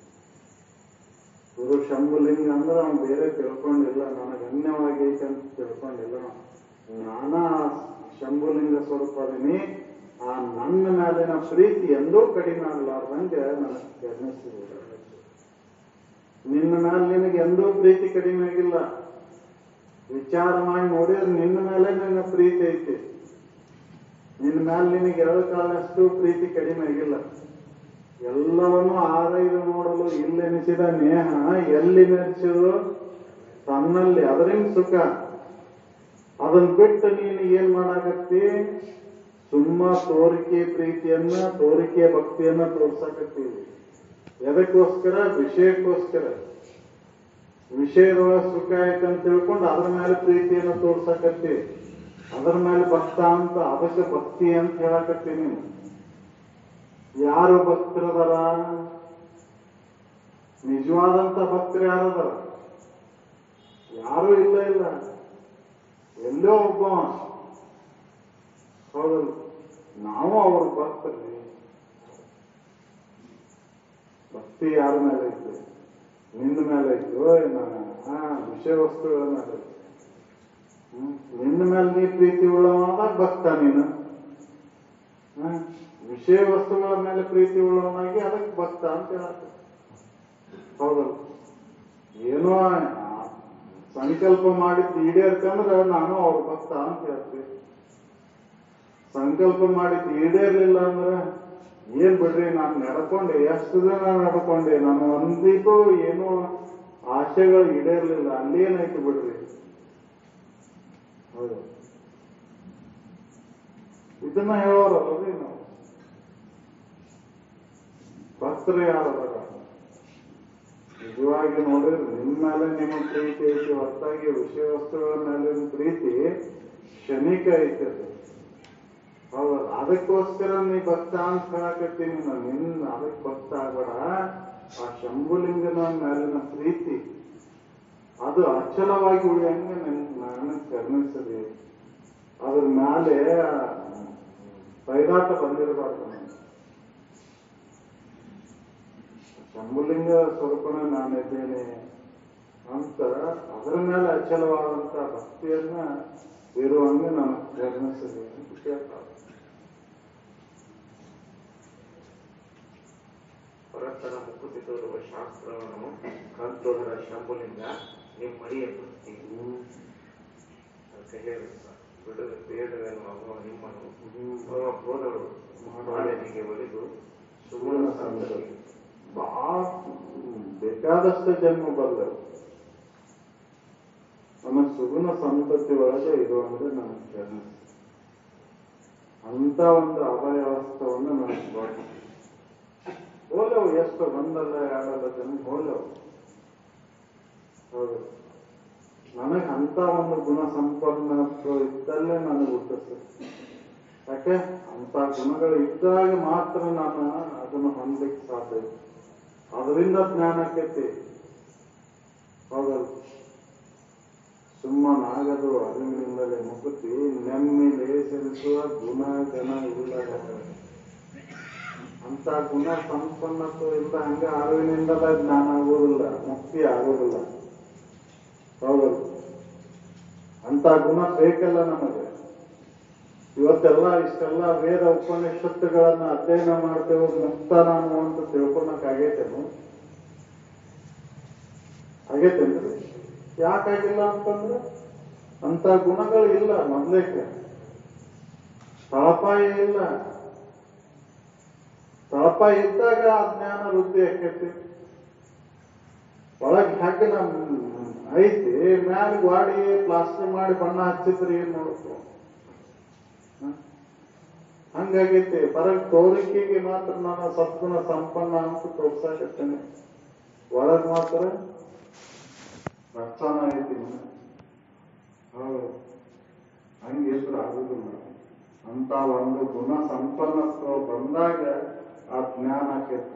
ಗುರು ಶಂಭುಲಿಂಗ ಅಂದ್ರೆ ಅವ್ನು ಬೇರೆ ತಿಳ್ಕೊಂಡಿಲ್ಲ ನನಗೆ ಅನ್ಯವಾಗೈತೆ ಅಂತ ತಿಳ್ಕೊಂಡಿಲ್ಲ ನಾನಾ ಶಂಭುಲಿಂಗ ಸ್ವರೂಪ ಅದೀನಿ ಆ ನನ್ನ ಮೇಲಿನ ಪ್ರೀತಿ ಎಂದೂ ಕಡಿಮೆ ಆಗಲಾರ್ದಂಗೆ ನನಗೆ ಕರ್ಣಿಸಿದೆ ನಿನ್ನ ಮೇಲೆ ನಿನಗೆ ಎಂದೂ ಪ್ರೀತಿ ಕಡಿಮೆ ಆಗಿಲ್ಲ ವಿಚಾರ ಮಾಡಿ ನೋಡಿದ್ರೆ ನಿನ್ನ ಮೇಲೆ ನಿನ್ನ ಪ್ರೀತಿ ಐತಿ ನಿನ್ನ ಮೇಲೆ ನಿನಗೆ ಎರಡು ಕಾಲಷ್ಟು ಪ್ರೀತಿ ಕಡಿಮೆ ಆಗಿಲ್ಲ ಎಲ್ಲವನ್ನು ಆರೈದು ನೋಡಲು ಇಲ್ಲೆನಿಸಿದ ನೇಹ ಎಲ್ಲಿ ನೆನೆಸಿದ್ರು ತನ್ನಲ್ಲಿ ಅದರಿಂದ ಸುಖ ಅದನ್ನ ಬಿಟ್ಟು ನೀನು ಏನ್ ಮಾಡಾಕತ್ತಿ ಸುಮ್ಮ ತೋರಿಕೆ ಪ್ರೀತಿಯನ್ನ ತೋರಿಕೆ ಭಕ್ತಿಯನ್ನ ತೋರ್ಸಾಕತ್ತೀವಿ ಎದಕ್ಕೋಸ್ಕರ ವಿಷಯಕ್ಕೋಸ್ಕರ ವಿಷಯದೊಳಗೆ ಸುಖ ಆಯ್ತು ಅಂತ ತಿಳ್ಕೊಂಡು ಅದ್ರ ಮೇಲೆ ಪ್ರೀತಿಯನ್ನು ತೋರ್ಸಾಕತ್ತಿ ಅದ್ರ ಮೇಲೆ ಭಕ್ತ ಅಂತ ಅದಕ್ಕೆ ಭಕ್ತಿ ಅಂತ ಹೇಳಕತ್ತಿ ನೀನು ಯಾರು ಭಕ್ತರದಾರ ನಿಜವಾದಂತ ಭಕ್ತರು ಯಾರದಾರ ಯಾರು ಇಲ್ಲ ಇಲ್ಲ ಎಲ್ಲೋ ಒಬ್ಬ ಹೌದಲ್ಲ ನಾವು ಅವ್ರ ಭಕ್ತರಿ ಭಕ್ತಿ ಯಾರ ಮೇಲೆ ಐತೆ ನಿನ್ನ ಮೇಲೆ ಐತೋ ನಾನು ಹಾ ವಿಷಯ ವಸ್ತುಗಳ ಮೇಲೆ ಐತೆ ಹ್ಮ್? ನಿನ್ನ ಮೇಲೆ ನೀ ಪ್ರೀತಿ ಉಳ್ಳವನಾದಾಗ ಭಕ್ತ ನೀನು ಹ? ವಿಷಯ ವಸ್ತುಗಳ ಮೇಲೆ ಪ್ರೀತಿ ಉಳ್ಳವನಾಗಿ ಅದಕ್ಕೆ ಭಕ್ತ ಅಂತ ಹೇಳತ್ತೆ ಹೌದಲ್ಲ ಏನೋ ಆ ಸಂಕಲ್ಪ ಮಾಡಿದ್ದು ಈಡೇರ್ಕಂದ್ರೆ ನಾನು ಅವ್ರ ಭಕ್ತ ಅಂತ ಹೇಳ್ತೀವಿ ಸಂಕಲ್ಪ ಮಾಡಿದ್ದು ಈಡೇರ್ಲಿಲ್ಲ ಅಂದ್ರೆ ಏನ್ ಬಿಡ್ರಿ ನಾನು ನಡ್ಕೊಂಡೆ ಎಷ್ಟು ದಿನ ನಡ್ಕೊಂಡೆ ನಾನು ಒಂದಿಗೂ ಏನೋ ಆಸೆಗಳು ಈಡೇರ್ಲಿಲ್ಲ ಅಲ್ಲೇನಾಯ್ತು ಬಿಡ್ರಿ ಹೌದು ಇದನ್ನ ಹೇಳೋರಲ್ರಿ ನಾವು ಭಕ್ತರು ಯಾರದಾರ ನಿಜವಾಗಿ ನೋಡಿದ್ರೆ ನಿಮ್ಮ ಮೇಲೆ ನಿಮ್ಮ ಪ್ರೀತಿ ಐತಿ ಹೊರತಾಗಿ ವಿಷಯ ವಸ್ತುಗಳ ಮೇಲಿನ ಪ್ರೀತಿ ಕ್ಷಣಿಕ ಐತಿ ಅದು ಹೌದು ಅದಕ್ಕೋಸ್ಕರ ನೀ ಭಕ್ತ ಅಂತ ಹೇಳಕತ್ತೀನಿ ನಾನು ನಿನ್ನ ಅದಕ್ಕೆ ಭಕ್ತ ಆಗ್ಬೇಡ ಆ ಶಂಭುಲಿಂಗನ ಮೇಲಿನ ಪ್ರೀತಿ ಅದು ಅಚಲವಾಗಿ ಉಳಿಯಂಗೆ ನನ್ ನಾನು ಕರ್ಣಿಸದೆ ಅದ್ರ ಮೇಲೆ ಪೈದಾಟ ಬಂದಿರಬಾರ್ದು ನನಗೆ. ಶಂಭುಲಿಂಗ ಸ್ವರೂಪನ ನಾನಿದ್ದೇನೆ ಅಂತ ಅದರ ಮೇಲೆ ಅಚಲವಾದಂತ ಭಕ್ತಿಯನ್ನ ಇರುವಂಗೆ ನಾನು ಕರ್ಣಿಸದೆ ಅಂತ ಕೇಳ್ತಾರೆ ಪರಸ್ಪರ ಮುಕ್ಕುತಿ ತೋರುವ ಶಾಸ್ತ್ರವನ್ನು ಕಲ್ತೋದರ ಶಂಭುಲಿಂಗ ನಿಮ್ಮ ಮಡಿಯ ಭಕ್ತಿ ಅದಕ್ಕೆ ಹೇಳಿದ ಬಿಡು ಬೇಡವೇನು ಅವ ನಿಮ್ಮನು ಅವ ಹೋದಳು ಬಾಳೆನಿಗೆ ಒಲಿದು ಸುಗುಣ ಸಂತತಿ ಬಹಳ ಬೇಕಾದಷ್ಟು ಜನ್ಮ ಬಂದವು ನಮ್ಮ ಸುಗುಣ ಸಂತತಿ ಒಳಗೆ ಇರುವಂದ್ರೆ ನನಗೆ ಜನ್ಮ ಅಂತ ಒಂದು ಅಭಯಾವಸ್ಥವನ್ನು ನನಗೆ ಕೊಟ್ಟು ಹೋಲವು ಎಷ್ಟು ಒಂದಲ್ಲ ಎರಡಲ್ಲ ಜನ ಹೋಲವು ಹೌದು ನನಗೆ ಅಂತ ಒಂದು ಗುಣ ಸಂಪನ್ನತ್ವ ಇದ್ದಲ್ಲೇ ನನಗೆ ಹುಟ್ಟಿಸ್ತದೆ ಯಾಕೆ ಅಂತ ಗುಣಗಳು ಇದ್ದಾಗ ಮಾತ್ರ ನಾನು ಅದನ್ನು ಹೊಂದಲಿಕ್ಕೆ ಸಾಧ್ಯ ಅದರಿಂದ ಜ್ಞಾನಕ್ಕೈತಿ ಹೌದಲ್ಲ ಸುಮ್ಮನಾಗದು ಅರಿವಿನಿಂದಲೇ ಮುಗುತಿ ನೆಮ್ಮಿಲೆ ಸೇರಿಸುವ ಗುಣ ಜನ ಇಲ್ಲ ಅಂತ ಗುಣ ಸಂಪನ್ನತ್ವ ಇಲ್ಲ ಹಂಗ ಅರಿವಿನಿಂದಲೇ ಜ್ಞಾನ ಆಗೋದಿಲ್ಲ ಮುಕ್ತಿ ಆಗೋದಿಲ್ಲ ಹೌದಲ್ಲ ಅಂತ ಗುಣ ಬೇಕಲ್ಲ ನಮಗೆ ಇವತ್ತೆಲ್ಲ ಇಷ್ಟೆಲ್ಲ ವೇದ ಉಪನಿಷತ್ತುಗಳನ್ನ ಅಧ್ಯಯನ ಮಾಡ್ತೇವೆ ಮುಕ್ತ ನಾನು ಅಂತ ತಿಳ್ಕೊಳಕ್ ಆಗೈತೇನು ಆಗೈತೇನ್ರಿ ಯಾಕಾಗಿಲ್ಲ ಅಂತಂದ್ರೆ ಅಂತ ಗುಣಗಳು ಇಲ್ಲ ಮೊದ್ಲೇಕೆ ತಳಪಾಯ ಇಲ್ಲ ತಳಪಾಯ ಇದ್ದಾಗ ಅಜ್ಞಾನ ವೃದ್ಧಿ ಆಕೈತಿ ಒಳಗ್ ಹಾಕಿ ನಮ್ ಐತಿ ಮ್ಯಾಲ ಗಾಡಿ ಪ್ಲಾಸ್ಟರ್ ಮಾಡಿ ಬಣ್ಣ ಹಚ್ಚಿದ್ರೆ ಏನ್ ಮಾಡ್ಬೇಕು ಹ? ಹಂಗಾಗೈತಿ ಹೊರಗ್ ತೋರಿಕೆಗೆ ಮಾತ್ರ ನಾನು ಸದ್ಗುಣ ಸಂಪನ್ನ ಅಂತ ತೋರ್ಸಾಕತ್ತೇನೆ ಒಳಗ್ ಮಾತ್ರ ರಕ್ಷಣ ಐತಿ ಹೌದು ಹಂಗಿದ್ರೆ ಆಗುದಿಲ್ಲ ಅಂತ ಒಂದು ಗುಣ ಸಂಪನ್ನತ್ವ ಬಂದಾಗ ಆ ಜ್ಞಾನ ಆಕೈತಿ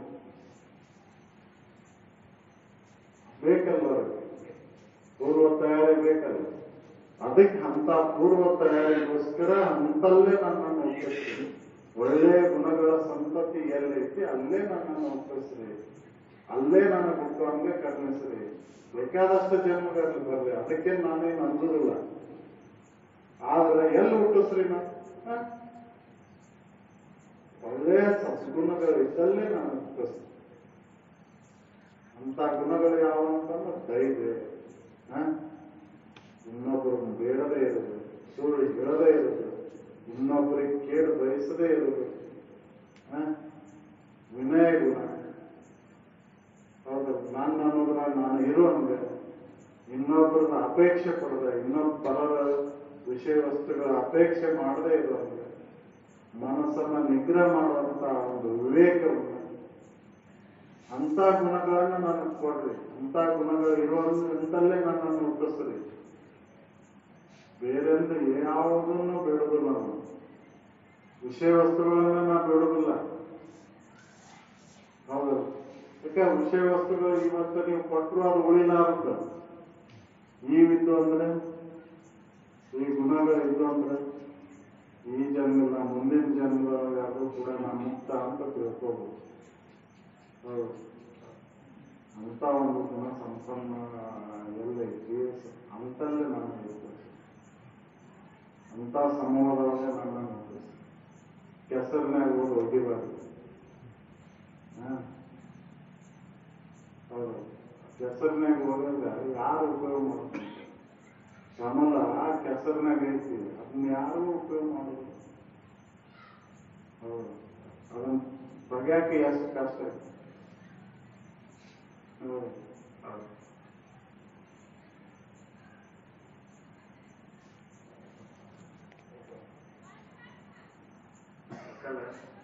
ಬೇಕಲ್ವ ಅವ್ರಿಗೆ? ಪೂರ್ವ ತಯಾರಿ ಬೇಕಲ್ಲ ಅದಕ್ಕೆ ಅಂತ ಪೂರ್ವ ತಯಾರಿಗೋಸ್ಕರ ಅಂತಲ್ಲೇ ನನ್ನನ್ನು ಒಪ್ಪಿಸ್ತೀನಿ ಒಳ್ಳೆಯ ಗುಣಗಳ ಸಂತತಿ ಎಲ್ಲೈತಿ ಅಲ್ಲೇ ನನ್ನನ್ನು ಒಪ್ಪಿಸ್ರಿ ಅಲ್ಲೇ ನನ್ನ ಹುಟ್ಟುವಂಗೆ ಕರ್ಣಿಸ್ರಿ ಬೇಕಾದಷ್ಟು ಜನ್ಮಗಳಲ್ಲಿ ಬರಲಿ ಅದಕ್ಕೆ ನಾನೇನು ಅಂದುದಿಲ್ಲ ಆದ್ರೆ ಎಲ್ಲಿ ಹುಟ್ಟಿಸ್ರಿ ನಾ ಹ? ಒಳ್ಳೆಯ ಸದ್ಗುಣಗಳು ಇದ್ದಲ್ಲೇ ನಾನು ಹುಟ್ಟಿಸ್ತೀನಿ ಅಂತ ಗುಣಗಳು ಯಾವ ಅಂತಂದ್ರೆ ಧೈರ್ಯ ಹ? ಇನ್ನೊಬ್ಬರನ್ನು ಬೇಡದೇ ಇರೋದು ಸುಳ್ಳು ಹೇಳದೇ ಇರೋದು ಇನ್ನೊಬ್ಬರಿಗೆ ಕೇಳು ಬಯಸದೇ ಇರೋದು ಹ? ವಿನಯ ಗುಣ ಹೌದು ನಾನು ಅನ್ನೋದ್ರ ನಾನು ಇರುವಂಗೆ ಇನ್ನೊಬ್ಬರದ ಅಪೇಕ್ಷೆ ಪಡದೆ ಇನ್ನೊಬ್ಬ ಪರರ ವಿಷಯ ವಸ್ತುಗಳ ಅಪೇಕ್ಷೆ ಮಾಡದೇ ಇರುವಂಗೆ ಮನಸ್ಸನ್ನ ನಿಗ್ರಹ ಮಾಡುವಂತ ಒಂದು ವಿವೇಕವನ್ನು ಅಂತ ಗುಣಗಳನ್ನ ನನಗೆ ಕೊಡ್ರಿ ಅಂತ ಗುಣಗಳು ಇರುವಂತಲ್ಲೇ ನನ್ನನ್ನು ಹುಟ್ಟಿಸ್ರಿ ಬೇರೆಂದ್ರೆ ಯಾವುದನ್ನು ಬೇಡುದಿಲ್ಲ ನಾನು ವಿಷಯ ವಸ್ತುಗಳನ್ನ ನಾ ಬೇಡುದಿಲ್ಲ ಹೌದು ಯಾಕೆ ವಿಷಯ ವಸ್ತುಗಳು ಇವತ್ತು ನೀವು ಕೊಟ್ಟರು ಅದು ಉಳಿಲಾರುತ್ತೆ ಈವಿದ್ದು ಅಂದ್ರೆ ಈ ಗುಣಗಳಿದ್ದು ಅಂದ್ರೆ ಈ ಜನ್ಮಲ್ಲ ಮುಂದಿನ ಜನ್ಮದೊಳಗಾದ್ರೂ ಕೂಡ ನಾನು ಮುಕ್ತ ಅಂತ ತಿಳ್ಕೋಬಹುದು ಹೌದು ಅಂತ ಒಂದು ಗುಣ ಸಂಪನ್ನ ಎಲ್ಲೈತಿ ಅಂತಲ್ಲೇ ನಾನು ಇರ್ತೇನೆ ಅಂತ ಸಮೂಹದೊಳಗೆ ನನ್ನ ನೋಡಿಸಿ ಕೆಸರಿನಾಗ ಹೋಗಿ ಒಗಿಬಾರ್ದು ಹಾ ಹೌದು ಕೆಸರಿನಾಗ ಹೋದಾಗ ಯಾರು ಉಪಯೋಗ ಮಾಡ್ತಾರೆ ಕಮಲ ಕೆಸರಿನಾಗ ಐತಿ ಅದನ್ನ ಯಾರು ಉಪಯೋಗ ಮಾಡೋದು ಹೌದು ಅದನ್ನ ಬಗ್ಯಾಕೆ ಎಷ್ಟು ಕಷ್ಟ ಐತಿ ಹೌದು ಹೌದು. ಯಾಕಂದ್ರೆ